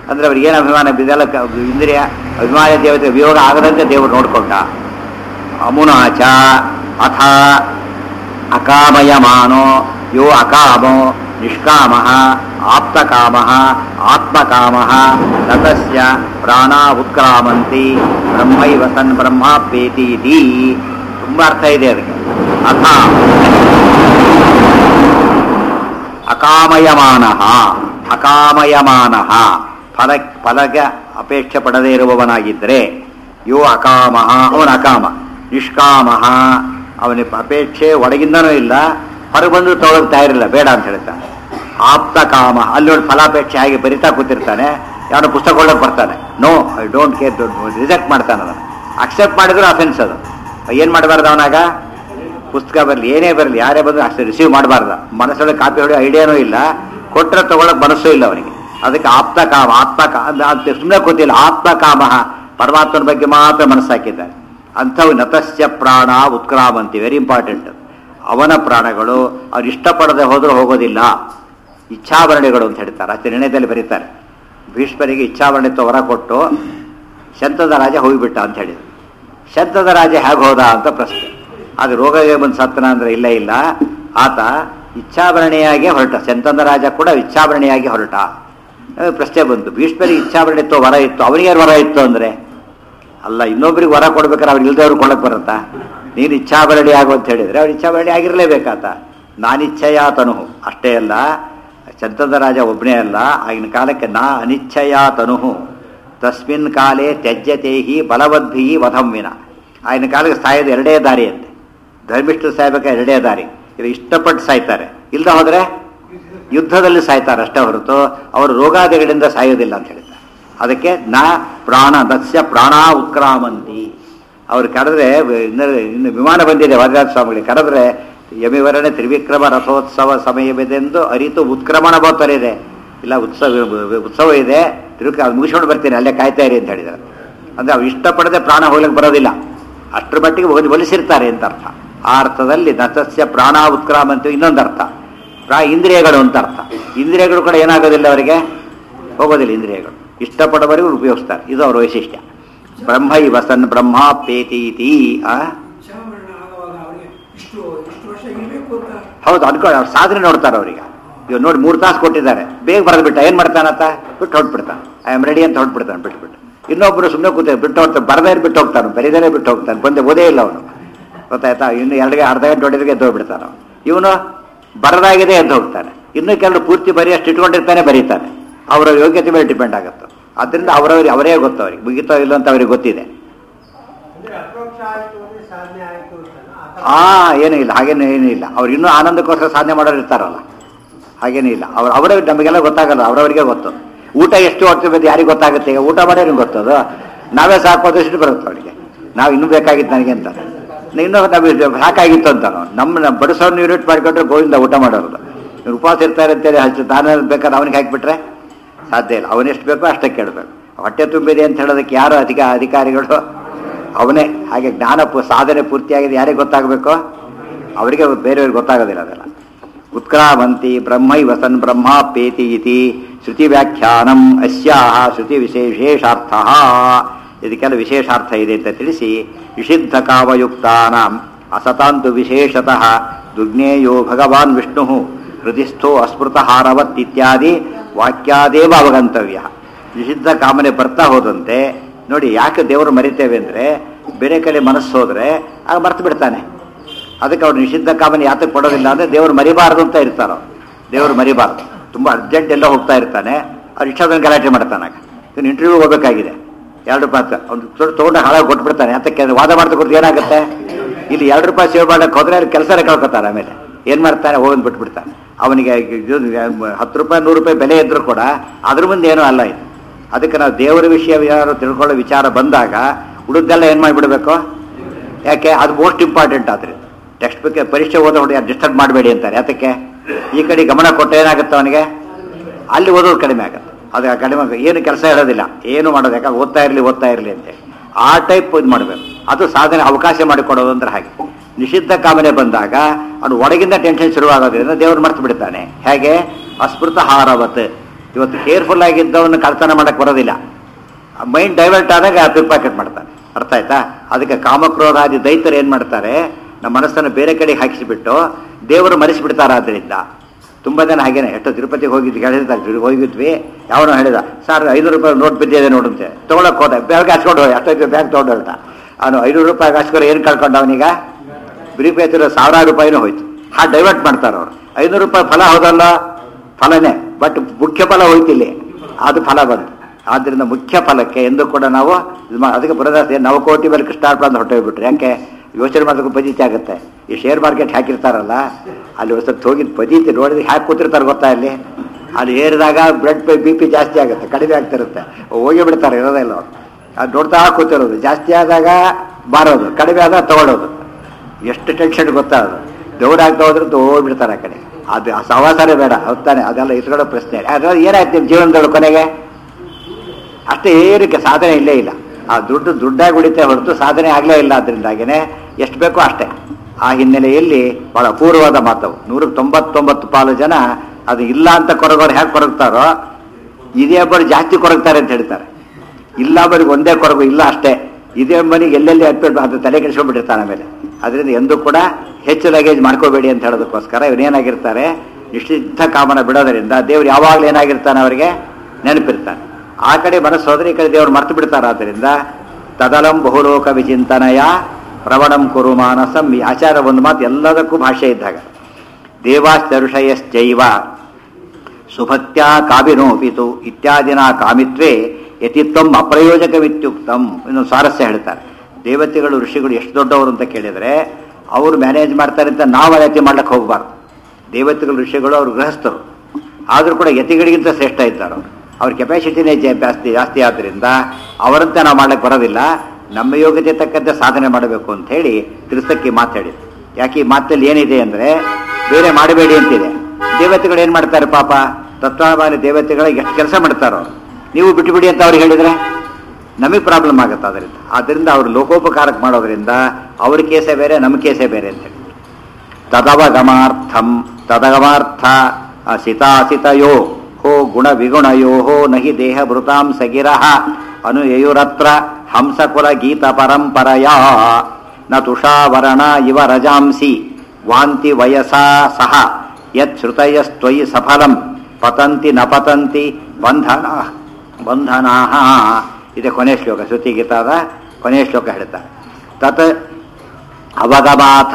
ಅಂದ್ರೆ ಅವ್ರಿಗೆ ಏನು ಅಭಿಮಾನ ಇದೆಲ್ಲ ಕ- ಇಂದ್ರಿಯ ಅಭಿಮಾನ ದೇವತೆ ವಿಯೋಗ ಆಗದಂತೆ ದೇವರು ನೋಡ್ಕೊಂಡ ಅಮುನಾಚ ಅಥ ಅಕಾಮಯಮಾನೋ ಯೋ ಅಕಾಮೋ ನಿಷ್ಕಾಮ ಆಪ್ತಕಾಮ ಆತ್ಮಕಾಮ ತತಸ್ಯ ಪ್ರಾಣ ಉತ್ಕ್ರಾಮಂತಿ ಬ್ರಹ್ಮೈವ ಸನ್ ಬ್ರಹ್ಮಾಪ್ಯೇತಿ ಇತಿ ತುಂಬ ಅರ್ಥ ಇದೆ ಅದಕ್ಕೆ ಅಥ ಅಕಾಮಯಮಾನ ಅಕಾಮಯಮಾನ ಫಲ ಫಲಕ್ಕೆ ಅಪೇಕ್ಷೆ ಪಡದೇ ಇರುವವನಾಗಿದ್ದರೆ ಯೋ ಅಕಾಮ ಅವನ ಅಕಾಮ ನಿಷ್ಕಾಮ ಅವನ ಅಪೇಕ್ಷೆ ಒಳಗಿಂದನೂ ಇಲ್ಲ ಹೊರಗೆ ಬಂದು ತೊಗೊಳ್ತಾ ಇರಲಿಲ್ಲ ಬೇಡ ಅಂತ ಹೇಳ್ತಾನೆ ಆಪ್ತ ಕಾಮ ಅಲ್ಲಿ ನೋಡಿ ಫಲಾಪೇಕ್ಷೆ ಹಾಗೆ ಬರಿತಾ ಕೂತಿರ್ತಾನೆ ಯಾವನು ಪುಸ್ತಕ ಒಳಗೆ ಬರ್ತಾನೆ no I don't care reject ಮಾಡ್ತಾನೆ ಅದನ್ನು ಅಕ್ಸೆಪ್ಟ್ ಮಾಡಿದ್ರು ಅಫೆನ್ಸ್ ಅದು ಏನು ಮಾಡಬಾರ್ದು ಅವನಾಗ ಪುಸ್ತಕ ಬರಲಿ ಏನೇ ಬರಲಿ ಯಾರೇ ಬಂದರೂ ಅಷ್ಟೇ ರಿಸೀವ್ ಮಾಡಬಾರ್ದು ಮನಸ್ಸೊಳಗೆ ಕಾಪಿ ಹೊಡೆಯೋ ಐಡಿಯಾನೂ ಇಲ್ಲ ಕೊಟ್ಟರೆ ತಗೊಳಕ್ ಮನಸ್ಸೂ ಇಲ್ಲ ಅವನಿಗೆ ಅದಕ್ಕೆ ಆಪ್ತ ಕಾಮ ಆತ್ಮ ಕಾ ಅಂತ ಸುಮ್ಮನೆ ಕೂತಿಲ್ಲ ಆತ್ಮ ಕಾಮ ಪರಮಾತ್ಮನ ಬಗ್ಗೆ ಮಾತ್ರ ಮನಸ್ಸು ಹಾಕಿದ್ದಾರೆ ಅಂಥವು ನತಸ್ಯ ಪ್ರಾಣ ಉತ್ಕ್ರಾಮಂತಿ ವೆರಿ ಇಂಪಾರ್ಟೆಂಟ್ ಅವನ ಪ್ರಾಣಗಳು ಅವ್ರು ಇಷ್ಟಪಡದೆ ಹೋದರೂ ಹೋಗೋದಿಲ್ಲ ಇಚ್ಛಾಭರಣಿಗಳು ಅಂತ ಹೇಳ್ತಾರೆ ಅಷ್ಟೇ ನಿರ್ಣಯದಲ್ಲಿ ಬರೀತಾರೆ ಭೀಷ್ಮರಿಗೆ ಇಚ್ಛಾಭರಣಿತ್ವ ವರ ಕೊಟ್ಟು ಶಂತದ ರಾಜ ಹೋಗಿಬಿಟ್ಟ ಅಂತ ಹೇಳಿದ್ರು ಶಂತದ ರಾಜ ಹೇಗೆ ಹೋದ ಅಂತ ಪ್ರಶ್ನೆ ಅದು ರೋಗಗೆ ಬಂದು ಸತ್ತನ ಅಂದ್ರೆ ಇಲ್ಲ ಇಲ್ಲ ಆತ ಇಚ್ಛಾಭರಣಿಯಾಗಿ ಹೊರಟ ಶಂತದ ರಾಜ ಕೂಡ ಇಚ್ಛಾಭರಣಿಯಾಗಿ ಹೊರಟ ಆಮೇಲೆ ಪ್ರಶ್ನೆ ಬಂತು ಭೀಷ್ಮರಿಗೆ ಇಚ್ಛಾಭರಣಿತ್ವ ವರ ಇತ್ತು ಅವನಿಗೆ ವರ ಇತ್ತು ಅಂದ್ರೆ ಅಲ್ಲ ಇನ್ನೊಬ್ರಿಗೆ ವರ ಕೊಡ್ಬೇಕಾದ್ರೆ ಅವ್ರು ಇಲ್ದವ್ರು ಕೊಡಕ್ ಬರುತ್ತಾ ನೀನು ಇಚ್ಛಾಭರಣಿ ಆಗು ಅಂತ ಹೇಳಿದ್ರೆ ಅವ್ರು ಇಚ್ಛಾಭರಣಿ ಆಗಿರಲೇಬೇಕಾತ ನಾನಿಚ್ಛಯ ತನು ಅಷ್ಟೇ ಅಲ್ಲ ಚಂದ್ರದ ರಾಜ ಒಬ್ಬನೇ ಅಲ್ಲ ಆಗಿನ ಕಾಲಕ್ಕೆ ನಾ ಅನಿಚ್ಛಯ ತನು ತಸ್ಮಿನ್ ಕಾಲೇ ತ್ಯಜ್ಯತೇಹಿ ಬಲವದ್ಭಿ ವಧಂವಿನ ಆಗಿನ ಕಾಲಕ್ಕೆ ಸಾಯೋದು ಎರಡೇ ದಾರಿ ಅಂತೆ ಧರ್ಮಿಷ್ಠರು ಸಾಯ್ಬೇಕಾದ್ರೆ ಎರಡೇ ದಾರಿ ಇದು ಇಷ್ಟಪಟ್ಟು ಸಾಯ್ತಾರೆ ಇಲ್ದ ಹೋದ್ರೆ ಯುದ್ಧದಲ್ಲಿ ಸಾಯ್ತಾರೆ ಅಷ್ಟೇ ಹೊರತು ಅವರು ರೋಗಾದಿಗಳಿಂದ ಸಾಯೋದಿಲ್ಲ ಅಂತ ಹೇಳ್ತಾರೆ ಅದಕ್ಕೆ ನಾ ಪ್ರಾಣ ದಸ್ಯ ಪ್ರಾಣ ಉತ್ಕ್ರಾಮಂತಿ ಅವ್ರು ಕರೆದ್ರೆ ಇನ್ನು ಇನ್ನು ವಿಮಾನ ಬಂದಿದೆ ವರರಾಜ ಸ್ವಾಮಿಗಳಿಗೆ ಕರೆದ್ರೆ ಯಮಿವರಣೆ ತ್ರಿವಿಕ್ರಮ ರಥೋತ್ಸವ ಸಮಯವಿದೆಂದು ಅರಿತು ಉತ್ಕ್ರಮಣ ಇದೆ ಇಲ್ಲ ಉತ್ಸವ ಉತ್ಸವ ಇದೆ ತಿರುಗಿ ಅದು ಮುಗಿಸ್ಕೊಂಡು ಬರ್ತೀನಿ ಅಲ್ಲೇ ಕಾಯ್ತಾ ಇರಿ ಅಂತ ಹೇಳಿದ್ದಾರೆ ಅಂದ್ರೆ ಅವ್ರು ಇಷ್ಟಪಡದೆ ಪ್ರಾಣ ಹೋಗ್ಲಿಕ್ಕೆ ಬರೋದಿಲ್ಲ ಅಷ್ಟರ ಮಟ್ಟಿಗೆ ಒಲಿ- ಒಲಿಸಿರ್ತಾರೆ ಅಂತ ಅರ್ಥ ಆ ಅರ್ಥದಲ್ಲಿ ನತಸ್ಯ ಪ್ರಾಣ ಉತ್ಕ್ರಾಮಂತ ಇನ್ನೊಂದು ಅರ್ಥ ಪ್ರಾ ಇಂದ್ರಿಯಗಳು ಅಂತ ಅರ್ಥ ಇಂದ್ರಿಯಗಳು ಕೂಡ ಏನಾಗೋದಿಲ್ಲ ಅವರಿಗೆ ಹೋಗೋದಿಲ್ಲ ಇಂದ್ರಿಯಗಳು ಇಷ್ಟಪಡೋವರೆಗೂ ಉಪಯೋಗಿಸ್ತಾರೆ ಇದು ಅವರ ವೈಶಿಷ್ಟ್ಯ ಬ್ರಹ್ಮ ವಸನ್ ಬ್ರಹ್ಮ ಪೇತೀತಿ ಆ ಕ್ಷಮಾಮರಣ ಆಗುವಾಗ ಅವರಿಗೆ ಇಷ್ಟು ಇಷ್ಟು ವರ್ಷ ಇರಬೇಕು ಅಂತ ಹೌದು ಅನ್ಕೊಂಡು ಅವ್ರು ಸಾಧನೆ ನೋಡ್ತಾರೆ ಅವ್ರಿಗೆ ಇವಾಗ ನೋಡಿ ಮೂರು ತಾಸು ಕೊಟ್ಟಿದ್ದಾರೆ ಬೇಗ ಬರೆದು ಬಿಟ್ಟ ಏನು ಮಾಡ್ತಾನತ್ತ ಬಿಟ್ಟು ಹೊಟ್ಬಿಡ್ತಾನೆ ಐ ಆಮ್ ರೆಡಿ ಅಂತ ಹೊಟ್ಬಿಡ್ತಾನೆ ಬಿಟ್ಬಿಟ್ಟು ಇನ್ನೊಬ್ಬರು ಸುಮ್ಮನೆ ಕೂತ ಬಿಟ್ಟು ಹೋಗ್ತಾನೆ ಬರದೇ ಬಿಟ್ಟು ಹೋಗ್ತಾನೆ ಬರೀದೇ ಬಿಟ್ಟು ಹೋಗ್ತಾನೆ ಬಂದೆ ಓದೇ ಇಲ್ಲ ಅವನು ಗೊತ್ತಾಯ್ತಾ ಇನ್ನು ಎರಡಿಗೆ ಅರ್ಧ ಗಂಟೆ ಹೊಡೆದಿಗೆ ಎದ್ದು ಹೋಗ್ಬಿಡ್ತಾನೆ ಅವನು ಇವನು ಬರದಾಗಿದೆ ಎದ್ದು ಹೋಗ್ತಾನೆ ಇನ್ನು ಕೆಲವರು ಪೂರ್ತಿ ಬರೀ ಅಷ್ಟು ಇಟ್ಕೊಂಡಿರ್ತಾನೆ ಬರೀತಾನೆ ಅವರ ಯೋಗ್ಯತೆ ಮೇಲೆ ಡಿಪೆಂಡ್ ಆಗುತ್ತೆ ಅದರಿಂದ ಅವರವ್ರಿಗೆ ಅವರೇ ಗೊತ್ತು ಅವ್ರಿಗೆ ಮುಗಿತೋ ಇಲ್ಲ ಅಂತ ಅವ್ರಿಗೆ ಗೊತ್ತಿದೆ ಅಂದ್ರೆ ಅಪ್ರೋಕ್ಷ ಆಯ್ತು ಅಂದ್ರೆ ಸಾಧನೆ ಆಯ್ತು ಅಂತನಾ? ಆ ಥರ ಆ ಏನೂ ಇಲ್ಲ ಹಾಗೇನು ಏನೂ ಇಲ್ಲ ಅವ್ರು ಇನ್ನೂ ಆನಂದಕ್ಕೋಸ್ಕರ ಸಾಧನೆ ಮಾಡೋರು ಇರ್ತಾರಲ್ಲ ಹಾಗೇನೂ ಇಲ್ಲ ಅವ್ರು ಅವರೇ ನಮಗೆಲ್ಲ ಗೊತ್ತಾಗಲ್ಲ ಅವರವರಿಗೆ ಗೊತ್ತು ಊಟ ಎಷ್ಟು ಹೊಡ್ತಿರ್ಬೇಕು ಯಾರಿಗೆ ಗೊತ್ತಾಗುತ್ತೆ ಈಗ ಊಟ ಮಾಡೋರಿಗೆ ಗೊತ್ತದು ನಾವೇ ಸಾಕೋದು ಎಷ್ಟು ಬರುತ್ತೆ ಅವರಿಗೆ ನಾವು ಇನ್ನೂ ಬೇಕಾಗಿತ್ತು ನನಗೆ ಅಂತ ಇನ್ನೂ ನಮಗೆ ಸಾಕಾಗಿತ್ತು ಅಂತ ನಮ್ಮ ಬಡಿಸೋರ್ನ ಯೂನಿಟ್ ಮಾಡಿಕೊಂಡ್ರೆ ಗೋವಿಂದ ಊಟ ಮಾಡೋರು ಇವ್ರು ಉಪವಾಸ ಇರ್ತಾರೆ ಅಂತೇಳಿ ಹಚ್ಚು ತಾನೇ ಬೇಕಾದ್ರೆ ಅವನಿಗೆ ಹಾಕಿಬಿಟ್ರೆ ಸಾಧ್ಯ ಇಲ್ಲ ಅವನೆಷ್ಟು ಬೇಕೋ ಅಷ್ಟೇ ಕೇಳಬೇಕು ಹೊಟ್ಟೆ ತುಂಬಿದೆ ಅಂತ ಹೇಳೋದಕ್ಕೆ ಯಾರು ಅಧಿಕ ಅಧಿಕಾರಿಗಳು ಅವನೇ ಹಾಗೆ ಜ್ಞಾನ ಪು- ಸಾಧನೆ ಪೂರ್ತಿಯಾಗಿದೆ ಯಾರಿಗೆ ಗೊತ್ತಾಗಬೇಕು ಅವರಿಗೆ ಬೇರೆಯವ್ರಿಗೆ ಗೊತ್ತಾಗೋದಿಲ್ಲ ಅದೆಲ್ಲ ಉತ್ಕ್ರಾಮಂತಿ ಬ್ರಹ್ಮೈವ ಸನ್ ಬ್ರಹ್ಮ ಪೇತಿ ಇತಿ ಶ್ರುತಿ ವ್ಯಾಖ್ಯಾನಂ ಅಸ್ಯಾಹ ಶ್ರುತಿ ವಿಶೇಷಾರ್ಥ ಇದಕ್ಕೆಲ್ಲ ವಿಶೇಷಾರ್ಥ ಇದೆ ಅಂತ ತಿಳಿಸಿ ವಿಶುದ್ಧ ಕಾಮಯುಕ್ತಾನಾಂ ಅಸತಾಂತು ವಿಶೇಷತಃ ದುಗ್ನೇಯೋ ಭಗವಾನ್ ವಿಷ್ಣು ಹೃದಯಸ್ಥೋ ಅಸ್ಮೃತ ಹಾರವತ್ ಇತ್ಯಾದಿ ವಾಕ್ಯಾದೇವ ಅವಗಂತವ್ಯ ನಿಷಿದ್ಧ ಕಾಮನೆ ಬರ್ತಾ ಹೋದಂತೆ ನೋಡಿ ಯಾಕೆ ದೇವರು ಮರಿತೇವೆ ಅಂದರೆ ಬೇರೆ ಕಡೆ ಮನಸ್ಸು ಹೋದ್ರೆ ಆಗ ಮರ್ತು ಬಿಡ್ತಾನೆ ಅದಕ್ಕೆ ಅವ್ರು ನಿಷಿದ್ಧ ಕಾಮನೆ ಯಾತಕ್ಕೆ ಪಡೋದಿಲ್ಲ ಅಂದರೆ ದೇವರು ಮರಿಬಾರ್ದು ಅಂತ ಇರ್ತಾರೋ ದೇವರು ಮರಿಬಾರ್ದು ತುಂಬ ಅರ್ಜೆಂಟ್ ಎಲ್ಲ ಹೋಗ್ತಾ ಇರ್ತಾನೆ ಅವ್ರು ಇಷ್ಟೊಂದು ಗಲಾಟೆ ಮಾಡ್ತಾನೆ ಆಗ ಇವ್ನು ಇಂಟರ್ವ್ಯೂ ಹೋಗ್ಬೇಕಾಗಿದೆ ಎರಡು ಪಾತ್ರ ಅವ್ನು ತೊಗೊಂಡು ಹಾಳಾಗಿ ಕೊಟ್ಬಿಡ್ತಾನೆ ಯಾತಕ್ಕೆ ಅಂದ್ರೆ ವಾದ ಮಾಡ್ತಾ ಕೊಟ್ಟು ಏನಾಗುತ್ತೆ ಇಲ್ಲಿ ಎರಡು ರೂಪಾಯಿ ಸೇವ್ ಮಾಡಕ್ಕೆ ಹೋದ್ರೆ ಅವ್ರು ಕೆಲಸನೇ ಕಳ್ಕೊತಾರೆ ಆಮೇಲೆ ಏನು ಮಾಡ್ತಾನೆ ಹೋಗಿ ಬಿಟ್ಬಿಡ್ತಾನೆ ಅವನಿಗೆ ಇದು ಹತ್ತು ರೂಪಾಯಿ ನೂರು ರೂಪಾಯಿ ಬೆಲೆ ಇದ್ರೂ ಕೂಡ ಅದ್ರ ಮುಂದೆ ಏನೂ ಅಲ್ಲ ಇದು ಅದಕ್ಕೆ ನಾವು ದೇವರ ವಿಷಯ ಯಾರು ತಿಳ್ಕೊಳ್ಳೋ ವಿಚಾರ ಬಂದಾಗ ಉಳಿದೆಲ್ಲ ಏನು ಮಾಡಿಬಿಡ್ಬೇಕು ಯಾಕೆ ಅದು ಮೋಸ್ಟ್ ಇಂಪಾರ್ಟೆಂಟ್ ಆದ್ರೆ ಟೆಕ್ಸ್ಟ್ ಬುಕ್ ಪರೀಕ್ಷೆ ಓದೋ ಹುಡುಗ ಡಿಸ್ಟರ್ಬ್ ಮಾಡಬೇಡಿ ಅಂತಾರೆ ಯಾತಕ್ಕೆ ಈ ಕಡೆ ಗಮನ ಕೊಟ್ಟು ಏನಾಗುತ್ತೆ ಅವನಿಗೆ ಅಲ್ಲಿ ಓದೋದು ಕಡಿಮೆ ಆಗುತ್ತೆ ಅದು ಕಡಿಮೆ ಆಗುತ್ತೆ. ಏನು ಕೆಲಸ ಹೇಳೋದಿಲ್ಲ ಏನು ಮಾಡೋದು ಯಾಕಂದ್ರೆ ಓದ್ತಾ ಇರಲಿ ಓದ್ತಾ ಇರಲಿ ಅಂತೇಳಿ ಆ ಟೈಪ್ ಇದು ಮಾಡಬೇಕು ಅದು ಸಾಧನೆ ಅವಕಾಶ ಮಾಡಿಕೊಡೋದು ಅಂದ್ರೆ ಹಾಗೆ ನಿಷಿದ್ಧ ಕಾಮನೆ ಬಂದಾಗ ಅವನು ಒಳಗಿಂದ ಟೆನ್ಷನ್ ಶುರುವಾಗೋದ್ರಿಂದ ದೇವರು ಮರ್ತು ಬಿಡ್ತಾನೆ ಹೇಗೆ ಅಸ್ಮೃತ ಹಾರವತ್ ಇವತ್ತು ಕೇರ್ಫುಲ್ ಆಗಿದ್ದವನ್ನ ಕಳ್ತನ ಮಾಡಕ್ಕೆ ಬರೋದಿಲ್ಲ ಮೈಂಡ್ ಡೈವರ್ಟ್ ಆದಾಗ ಪಿಕ್ ಪಾಕೆಟ್ ಮಾಡ್ತಾನೆ ಅರ್ಥ ಆಯ್ತಾ ಅದಕ್ಕೆ ಕಾಮಕ್ರೋಧಾದಿ ದೈತರು ಏನು ಮಾಡ್ತಾರೆ ನಮ್ಮ ಮನಸ್ಸನ್ನು ಬೇರೆ ಕಡೆ ಹಾಕಿಸಿಬಿಟ್ಟು ದೇವರು ಮರೆಸಿಬಿಡ್ತಾರೆ ಆದ್ದರಿಂದ ತುಂಬ ಜನ ಹಾಗೇನೆ ಎಷ್ಟೋ ತಿರುಪತಿಗೆ ಹೋಗಿದ್ದು ಹೇಳಿರ್ತಾರೆ ತಿರು- ಹೋಗಿದ್ವಿ ಯಾವನೋ ಹೇಳಿದ ಸರ್ ಐನೂರು ರೂಪಾಯಿ ನೋಟ್ ಬಿದ್ದಿದೆ ನೋಡುತ್ತೆ ತೊಗೊಳಕ್ಕೆ ಹೋದ ಬ್ಯಾಗ್ ಹಾಚ್ಕೊಂಡು ಹೋಗಿ ಅಷ್ಟೊತ್ತು ಬ್ಯಾಗ್ ತೊಗೊಂಡು ಹೊರಟ ಅವನು ಐನೂರು ರೂಪಾಯಿ ಹಾಚ್ಕೊಂಡು ಏನು ಕಳ್ಕೊಂಡ ಅವನೀಗ ಬಿರಿಪೇತಿರೋ ಸಾವಿರಾರು ರೂಪಾಯಿನೂ ಹೋಯ್ತು ಹಾ ಡೈವರ್ಟ್ ಮಾಡ್ತಾರೆ ಅವರು ಐನೂರು ರೂಪಾಯಿ ಫಲ ಹೌದಲ್ಲ ಫಲನೇ ಬಟ್ ಮುಖ್ಯ ಫಲ ಹೋಯ್ತಿಲ್ಲಿ ಅದು ಫಲ ಬಂತು ಆದ್ದರಿಂದ ಮುಖ್ಯ ಫಲಕ್ಕೆ ಎಂದು ಕೂಡ ನಾವು ಇದು ಮಾ- ಅದಕ್ಕೆ ಬರೋದಾಸ್ತಿ ನಾವು ಕೋಟಿ ಮೇಲೆ ಕೃಷ್ಣಾರ್ಪ ಅಂತ ಹೊಟ್ಟೋಗ್ಬಿಟ್ರೆ ಯಾಕೆ ಯೋಚನೆ ಮಾಡೋದಕ್ಕೂ ಪದೀತಿ ಆಗುತ್ತೆ ಈ ಶೇರ್ ಮಾರ್ಕೆಟ್ ಹಾಕಿರ್ತಾರಲ್ಲ ಅಲ್ಲಿ ಹೊಸತ್ತು ಹೋಗಿದ್ದು ಪದೀತಿ ನೋಡಿದ್ರೆ ಹ್ಯಾಕ್ ಕೂತಿರ್ತಾರೆ ಗೊತ್ತಾ ಅಲ್ಲಿ ಅಲ್ಲಿ ಏರಿದಾಗ ಬ್ಲಡ್ ಬಿ ಪಿ ಜಾಸ್ತಿ ಆಗುತ್ತೆ ಕಡಿಮೆ ಆಗ್ತಿರುತ್ತೆ ಹೋಗಿ ಬಿಡ್ತಾರೆ ಇರೋದೇ ಇಲ್ಲ ಅವ್ರು ಅದು ನೋಡ್ತಾ ಕೂತಿರೋದು ಜಾಸ್ತಿ ಆದಾಗ ಬಾರೋದು ಕಡಿಮೆ ಆದಾಗ ತಗೊಳ್ಳೋದು ಎಷ್ಟು ಟೆನ್ಷನ್ ಗೊತ್ತಾ ಅದು ದೇವ್ರಾಗ್ತಾ ಹೋದ್ರೆ ಹೋಗ್ಬಿಡ್ತಾರೆ ಆ ಕಡೆ ಅದು ಆ ಸಹವಾಸನೇ ಬೇಡ ಹೊತ್ತಾನೆ ಅದೆಲ್ಲ ಇಟ್ಕೊಳ್ಳೋ ಪ್ರಶ್ನೆ ಅದ್ರಲ್ಲಿ ಏನಾಯ್ತು ನಿಮ್ಮ ಜೀವನದೊಳಗೆ ಕೊನೆಗೆ ಅಷ್ಟೇ ಏನಕ್ಕೆ ಸಾಧನೆ ಇಲ್ಲೇ ಇಲ್ಲ ಆ ದುಡ್ಡು ದುಡ್ಡಾಗಿ ಉಳಿತೆ ಹೊರತು ಸಾಧನೆ ಆಗಲೇ ಇಲ್ಲ ಅದರಿಂದಾಗಿನೇ ಎಷ್ಟು ಬೇಕೋ ಅಷ್ಟೇ ಆ ಹಿನ್ನೆಲೆಯಲ್ಲಿ ಬಹಳ ಅಪೂರ್ವವಾದ ಮಾತವು ನೂರಕ್ಕೆ ತೊಂಬತ್ತೊಂಬತ್ತು ಪಾಲು ಜನ ಅದು ಇಲ್ಲ ಅಂತ ಕೊರಗೋರು ಹೇಗೆ ಕೊರಗ್ತಾರೋ ಇದೇ ಒಬ್ಬರು ಜಾಸ್ತಿ ಕೊರಗ್ತಾರೆ ಅಂತ ಹೇಳ್ತಾರೆ ಇಲ್ಲ ಬರೀ ಒಂದೇ ಕೊರಗು ಇಲ್ಲ ಅಷ್ಟೇ ಇದೇ ಮನೆಗೆ ಎಲ್ಲೆಲ್ಲಿ ಹತ್ಬಿಟ್ಟು ಅದು ತಲೆ ಕೆಡಿಸ್ಕೊಂಡ್ಬಿಟ್ಟಿರ್ತಾನೆ ಆಮೇಲೆ ಅದರಿಂದ ಎಂದೂ ಕೂಡ ಹೆಚ್ಚು ಲಗೇಜ್ ಮಾಡ್ಕೋಬೇಡಿ ಅಂತ ಹೇಳೋದಕ್ಕೋಸ್ಕರ ಇವನೇನಾಗಿರ್ತಾರೆ ನಿಶ್ಚಿತ ಕಾಮನ ಬಿಡೋದರಿಂದ ದೇವ್ರು ಯಾವಾಗಲೂ ಏನಾಗಿರ್ತಾನೆ ಅವರಿಗೆ ನೆನಪಿರ್ತಾನೆ ಆ ಕಡೆ ಮನಸ್ಸು ಹೋದ್ರೆ ಈ ಕಡೆ ದೇವರು ಮರ್ತು ಬಿಡ್ತಾರೆ ಆದ್ದರಿಂದ ತದಲಂ ಬಹುಲೋಕ ವಿಚಿಂತನಯ ಪ್ರವಣಂ ಕುರು ಮಾನಸಂ ಈ ಆಚಾರ ಒಂದು ಮಾತು ಎಲ್ಲದಕ್ಕೂ ಭಾಷೆ ಇದ್ದಾಗ ದೇವಾಶ್ಚರುಷಯಶ್ಚೈವ ಸುಭಕ್ತ್ಯ ಕಾವಿನೋಪಿತು ಇತ್ಯಾದಿನ ಕಾಮಿತ್ವೇ ಯತಿತ್ವಂ ಅಪ್ರಯೋಜಕವಿತ್ಯುಕ್ತಂ ಇನ್ನೊಂದು ಸ್ವಾರಸ್ಯ ಹೇಳ್ತಾರೆ ದೇವತೆಗಳು ಋಷಿಗಳು ಎಷ್ಟು ದೊಡ್ಡವರು ಅಂತ ಕೇಳಿದರೆ ಅವರು ಮ್ಯಾನೇಜ್ ಮಾಡ್ತಾರೆ ಅಂತ ನಾವು ಆ ಯತಿ ಮಾಡ್ಲಿಕ್ಕೆ ಹೋಗಬಾರ್ದು ದೇವತೆಗಳು ಋಷಿಗಳು ಅವರು ಗೃಹಸ್ಥರು ಆದರೂ ಕೂಡ ಯತಿಗಳಿಗಿಂತ ಶ್ರೇಷ್ಠ ಇದ್ದಾರೆ ಅವರು ಅವ್ರ ಕೆಪಾಸಿಟಿನೇ ಜಾಸ್ತಿ ಜಾಸ್ತಿ ಆದ್ದರಿಂದ ಅವರಂತೆ ನಾವು ಮಾಡ್ಲಿಕ್ಕೆ ಬರೋದಿಲ್ಲ ನಮ್ಮ ಯೋಗ್ಯತೆ ತಕ್ಕಂತೆ ಸಾಧನೆ ಮಾಡಬೇಕು ಅಂತ ಹೇಳಿ ತಿಳಿಸಕ್ಕೆ ಮಾತಾಡಿದ್ರು ಯಾಕೆ ಈ ಮಾತಲ್ಲಿ ಏನಿದೆ ಅಂದರೆ ಬೇರೆ ಮಾಡಬೇಡಿ ಅಂತಿದೆ ದೇವತೆಗಳು ಏನು ಮಾಡ್ತಾರೆ ಪಾಪ ತತ್ವಾಭಿಮಾನಿ ದೇವತೆಗಳಿಗೆ ಎಷ್ಟು ಕೆಲಸ ಮಾಡ್ತಾರೋ ನೀವು ಬಿಟ್ಟು ಬಿಡಿ ಅಂತ ಅವ್ರಿಗೆ ಹೇಳಿದ್ರೆ ನಮಗೆ ಪ್ರಾಬ್ಲಮ್ ಆಗುತ್ತೆ ಅದರಿಂದ ಆದ್ದರಿಂದ ಅವರು ಲೋಕೋಪಕಾರಕ್ಕೆ ಮಾಡೋದ್ರಿಂದ ಅವ್ರ ಕೇಸೇ ಬೇರೆ ನಮ್ಮ ಕೇಸೇ ಬೇರೆ ಅಂತ ಹೇಳಿ ತದವಗಮಾರ್ಥಂ ತದಗಮಾರ್ಥ ಸಿತಾಸಿತಯೋ ಹೋ ಗುಣ ವಿಗುಣಯೋ ಹೋ ನಹಿ ದೇಹ ಭೃತಾಂ ಸಗಿರಃ ಅನುಯಯುರತ್ರ ಹಂಸಕುಲ ಗೀತ ಪರಂಪರಯ ನ ತುಷಾವರಣ ಇವ ರಜಾಂಸಿ ವಾಂತಿ ವಯಸಾ ಸಹ ಯತ್ ಶ್ರುತಯಸ್ತ್ವಯಿ ಸಫಲಂ ಪತಂತಿ ನ ಪತಂತಿ ಬಂಧನ ಬಂಧನಾಹ ಇದೆ ಕೊನೆ ಶ್ಲೋಕ ಶ್ರುತಿ ಗೀತಾದ ಕೊನೆಯ ಶ್ಲೋಕ ಹೇಳ್ತಾರೆ ತತ್ ಅವಗಮಾಥ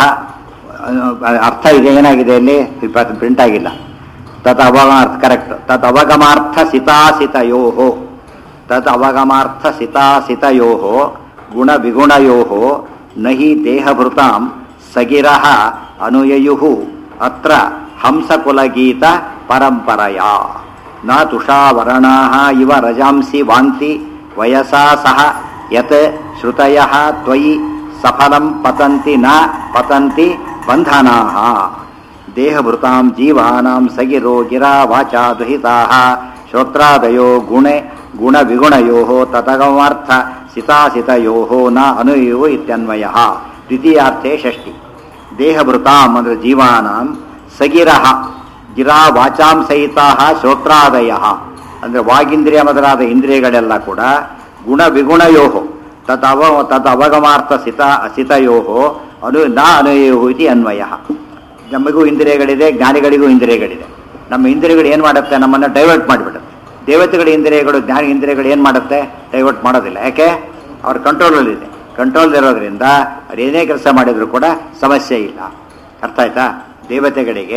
ಅರ್ಥ ಇದೆ ಏನಾಗಿದೆ ಇಲ್ಲಿ ಪ್ರಿಂಟ್ ಆಗಿಲ್ಲ ತತ್ ಅವಗಮಾರ್ಥ ಕರೆಕ್ಟ್ ತತ್ ಅವಗಮಾರ್ಥ ಸಿತಾಸಿತಯೋ ತತ್ ಅವಗಮಾರ್ಥ ಸಿತಾಸಿತಯೋ ಗುಣ ವಿಗುಣಯೋ ನಹಿ ದೇಹಭೃತಾಂ ಸಗಿರಃ ಅನುಯಯು ಅತ್ರ ಹಂಸಕುಲಗೀತ ಪರಂಪರಯ ನ ತುಷಾವರಣಾ ಇವ ರಜಾಂಸಿ ವಾಂತಿ ವಯಸಾ ಸಹ ಯತ್ ಶ್ರುತಯ ತ್ವಯಿ ಸಫಲಂ ಪತಂತಿ ನ ಪತಂತಿ ಬಂಧನಾ ದೇಹಭೃತಾಂ ಜೀವಾನಾಂ ಸಗಿರೋ ಗಿರಾ ವಾಚಾ ದುಹಿತಾ ಶ್ರೋತ್ರಾದಯೋ ಗುಣೆ ಗುಣ ವಿಗುಣಯೋ ತತಗಮಾರ್ಥ ಸಿತಾಸಿತಯೋ ನ ಅನುಯೋ ಇತ್ಯನ್ವಯ ದ್ವಿತೀಯಾರ್ಥೆ ಷಷ್ಠಿ ದೇಹಭೃತಾಂ ಅಂದ್ರೆ ಜೀವಾನಾಂ ಸಗಿರಹ ಗಿರಾ ವಾಚಾಂ ಸಹಿತಾ ಶ್ರೋತ್ರಾದಯ ಅಂದ್ರೆ ವಾಗೀಂದ್ರಿಯ ಮೊದಲಾದ ಇಂದ್ರಿಯಗಳೆಲ್ಲ ಕೂಡ ಗುಣ ವಿಗುಣಯೋ ತತ್ ಅವ ತತ್ ಅವಗಮಾರ್ಥ ಸಿತ ಅಸಿತಯೋ ಅನು ನ ಅನುಯೋ ಇತಿ ಅನ್ವಯ ನಮಗೂ ಇಂದ್ರಿಯಗಳಿದೆ ಜ್ಞಾನಿಗಳಿಗೂ ಇಂದ್ರಿಯಗಳಿದೆ ನಮ್ಮ ಇಂದ್ರಿಯಗಳು ಏನು ಮಾಡುತ್ತೆ ನಮ್ಮನ್ನು ಡೈವರ್ಟ್ ಮಾಡಿಬಿಡುತ್ತೆ ದೇವತೆಗಳ ಇಂದ್ರಿಯಗಳು ಜ್ಞಾನಿ ಇಂದ್ರಿಯಗಳು ಏನು ಮಾಡುತ್ತೆ ಡೈವರ್ಟ್ ಮಾಡೋದಿಲ್ಲ ಯಾಕೆ ಅವ್ರ ಕಂಟ್ರೋಲಲ್ಲಿದೆ ಕಂಟ್ರೋಲ್ ಇರೋದ್ರಿಂದ ಅವ್ರು ಏನೇ ಕೆಲಸ ಮಾಡಿದರೂ ಕೂಡ ಸಮಸ್ಯೆ ಇಲ್ಲ ಅರ್ಥ ಆಯ್ತಾ ದೇವತೆಗಳಿಗೆ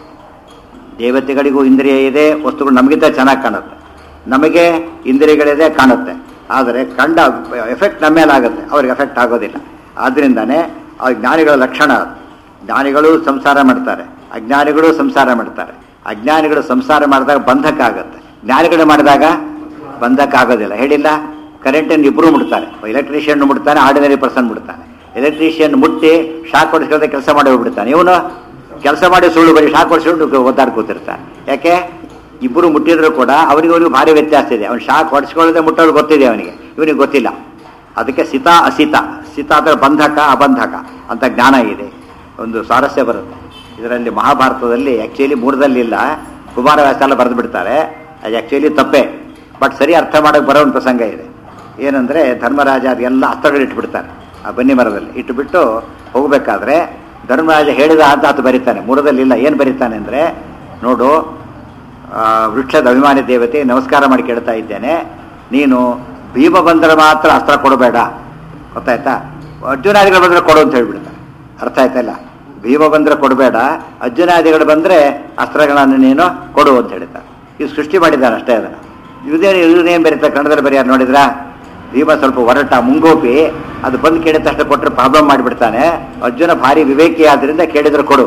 ದೇವತೆಗಳಿಗೂ ಇಂದ್ರಿಯ ಇದೆ ವಸ್ತುಗಳು ನಮಗಿಂತ ಚೆನ್ನಾಗಿ ಕಾಣುತ್ತೆ ನಮಗೆ ಇಂದ್ರಿಯಗಳಿದೆ ಕಾಣುತ್ತೆ ಆದರೆ ಕಂಡ ಎಫೆಕ್ಟ್ ನಮ್ಮ ಮೇಲೆ ಆಗುತ್ತೆ ಅವ್ರಿಗೆ ಎಫೆಕ್ಟ್ ಆಗೋದಿಲ್ಲ ಆದ್ದರಿಂದನೇ ಆ ಜ್ಞಾನಿಗಳ ಲಕ್ಷಣ ಅದು. ಜ್ಞಾನಿಗಳು ಸಂಸಾರ ಮಾಡ್ತಾರೆ ಅಜ್ಞಾನಿಗಳು ಸಂಸಾರ ಮಾಡ್ತಾರೆ ಅಜ್ಞಾನಿಗಳು ಸಂಸಾರ ಮಾಡಿದಾಗ ಬಂಧಕ ಆಗುತ್ತೆ ಜ್ಞಾನಿಗಳು ಮಾಡಿದಾಗ ಬಂಧಕ ಆಗೋದಿಲ್ಲ ಹೇಳಿಲ್ಲ ಕರೆಂಟನ್ನು ಇಬ್ಬರು ಮುಟ್ತಾರೆ ಎಲೆಕ್ಟ್ರಿಷಿಯನ್ ಮುಟ್ತಾನೆ ಆರ್ಡಿನರಿ ಪರ್ಸನ್ ಮುಟ್ತಾನೆ ಎಲೆಕ್ಟ್ರಿಷಿಯನ್ ಮುಟ್ಟಿ ಶಾಕ್ ಹೊಡಿಸ್ಕೊಳ್ಳದೆ ಕೆಲಸ ಮಾಡಿ ಹೋಗ್ಬಿಡ್ತಾನೆ ಇವನು ಕೆಲಸ ಮಾಡಿ ಸುಳ್ಳು ಬರೀ ಶಾಕ್ ಹೊಡಿಸ್ಕೊಂಡು ಒದ್ದಾಡ್ ಕೂತಿರ್ತಾನೆ ಯಾಕೆ ಇಬ್ಬರು ಮುಟ್ಟಿದ್ರು ಕೂಡ ಅವನಿಗೆ ಅವನಿಗೆ ಭಾರಿ ವ್ಯತ್ಯಾಸ ಇದೆ ಅವನು ಶಾಕ್ ಹೊಡಿಸ್ಕೊಳ್ಳದೆ ಮುಟ್ಟೋದು ಗೊತ್ತಿದೆ ಅವನಿಗೆ ಇವನಿಗೆ ಗೊತ್ತಿಲ್ಲ ಅದಕ್ಕೆ ಸಿತ ಅಸಿತ ಸಿತ ಅಂದರೆ ಬಂಧಕ ಅಬಂಧಕ ಅಂತ ಜ್ಞಾನ ಇದೆ ಒಂದು ಸ್ವಾರಸ್ಯ ಬರುತ್ತೆ ಇದರಲ್ಲಿ ಮಹಾಭಾರತದಲ್ಲಿ ಆ್ಯಕ್ಚುಲಿ ಮೂರದಲ್ಲಿಲ್ಲ ಕುಮಾರವ್ಯಾಸ ಎಲ್ಲ ಬರೆದು ಬಿಡ್ತಾರೆ ಅದು ಆ್ಯಕ್ಚುಲಿ ತಪ್ಪೇ ಬಟ್ ಸರಿ ಅರ್ಥ ಮಾಡೋಕ್ಕೆ ಬರೋ ಒಂದು ಪ್ರಸಂಗ ಇದೆ ಏನಂದರೆ ಧರ್ಮರಾಜ ಅದೆಲ್ಲ ಅಸ್ತ್ರಗಳು ಇಟ್ಬಿಡ್ತಾನೆ ಆ ಬನ್ನಿ ಮರದಲ್ಲಿ ಇಟ್ಟುಬಿಟ್ಟು ಹೋಗಬೇಕಾದ್ರೆ ಧರ್ಮರಾಜ ಹೇಳಿದ ಅಂತ ಆತ ಬರೀತಾನೆ ಮೂರದಲ್ಲಿ ಇಲ್ಲ ಏನು ಬರೀತಾನೆ ಅಂದರೆ ನೋಡು ಆ, ವೃಕ್ಷದ ಅಭಿಮಾನಿ ದೇವತೆ ನಮಸ್ಕಾರ ಮಾಡಿ ಕೇಳ್ತಾ ಇದ್ದೇನೆ ನೀನು ಭೀಮ ಬಂದರೆ ಮಾತ್ರ ಅಸ್ತ್ರ ಕೊಡಬೇಡ ಗೊತ್ತಾಯ್ತಾ ಅರ್ಜುನಾದಿಗಳು ಬಂದರೆ ಕೊಡು ಅಂತ ಹೇಳ್ಬಿಡ್ತಾರೆ ಅರ್ಥ ಆಯ್ತಲ್ಲ ಭೀಮ ಬಂದರೆ ಕೊಡಬೇಡ ಅರ್ಜುನಾದಿಗಳು ಬಂದರೆ ಅಸ್ತ್ರಗಳನ್ನು ನೀನು ಕೊಡು ಅಂತ ಹೇಳ್ತಾರೆ ಇದು ಸೃಷ್ಟಿ ಮಾಡಿದ್ದಾನೆ ಅಷ್ಟೇ ಅದನ್ನು ಇದೇನು ಇವನೇನು ಬರೀತಾರೆ ಕನ್ನಡದಲ್ಲಿ ಬರೆಯಾರು ನೋಡಿದ್ರಾ ಭೀಮ ಸ್ವಲ್ಪ ಹೊರಟ ಮುಂಗೋಪಿ ಅದು ಬಂದು ಕೇಳಿದ ತಕ್ಷಣ ಕೊಟ್ಟರೆ ಪ್ರಾಬ್ಲಮ್ ಮಾಡಿಬಿಡ್ತಾನೆ ಅರ್ಜುನ ಭಾರಿ ವಿವೇಕಿ ಆದ್ರಿಂದ ಕೇಳಿದ್ರೆ ಕೊಡು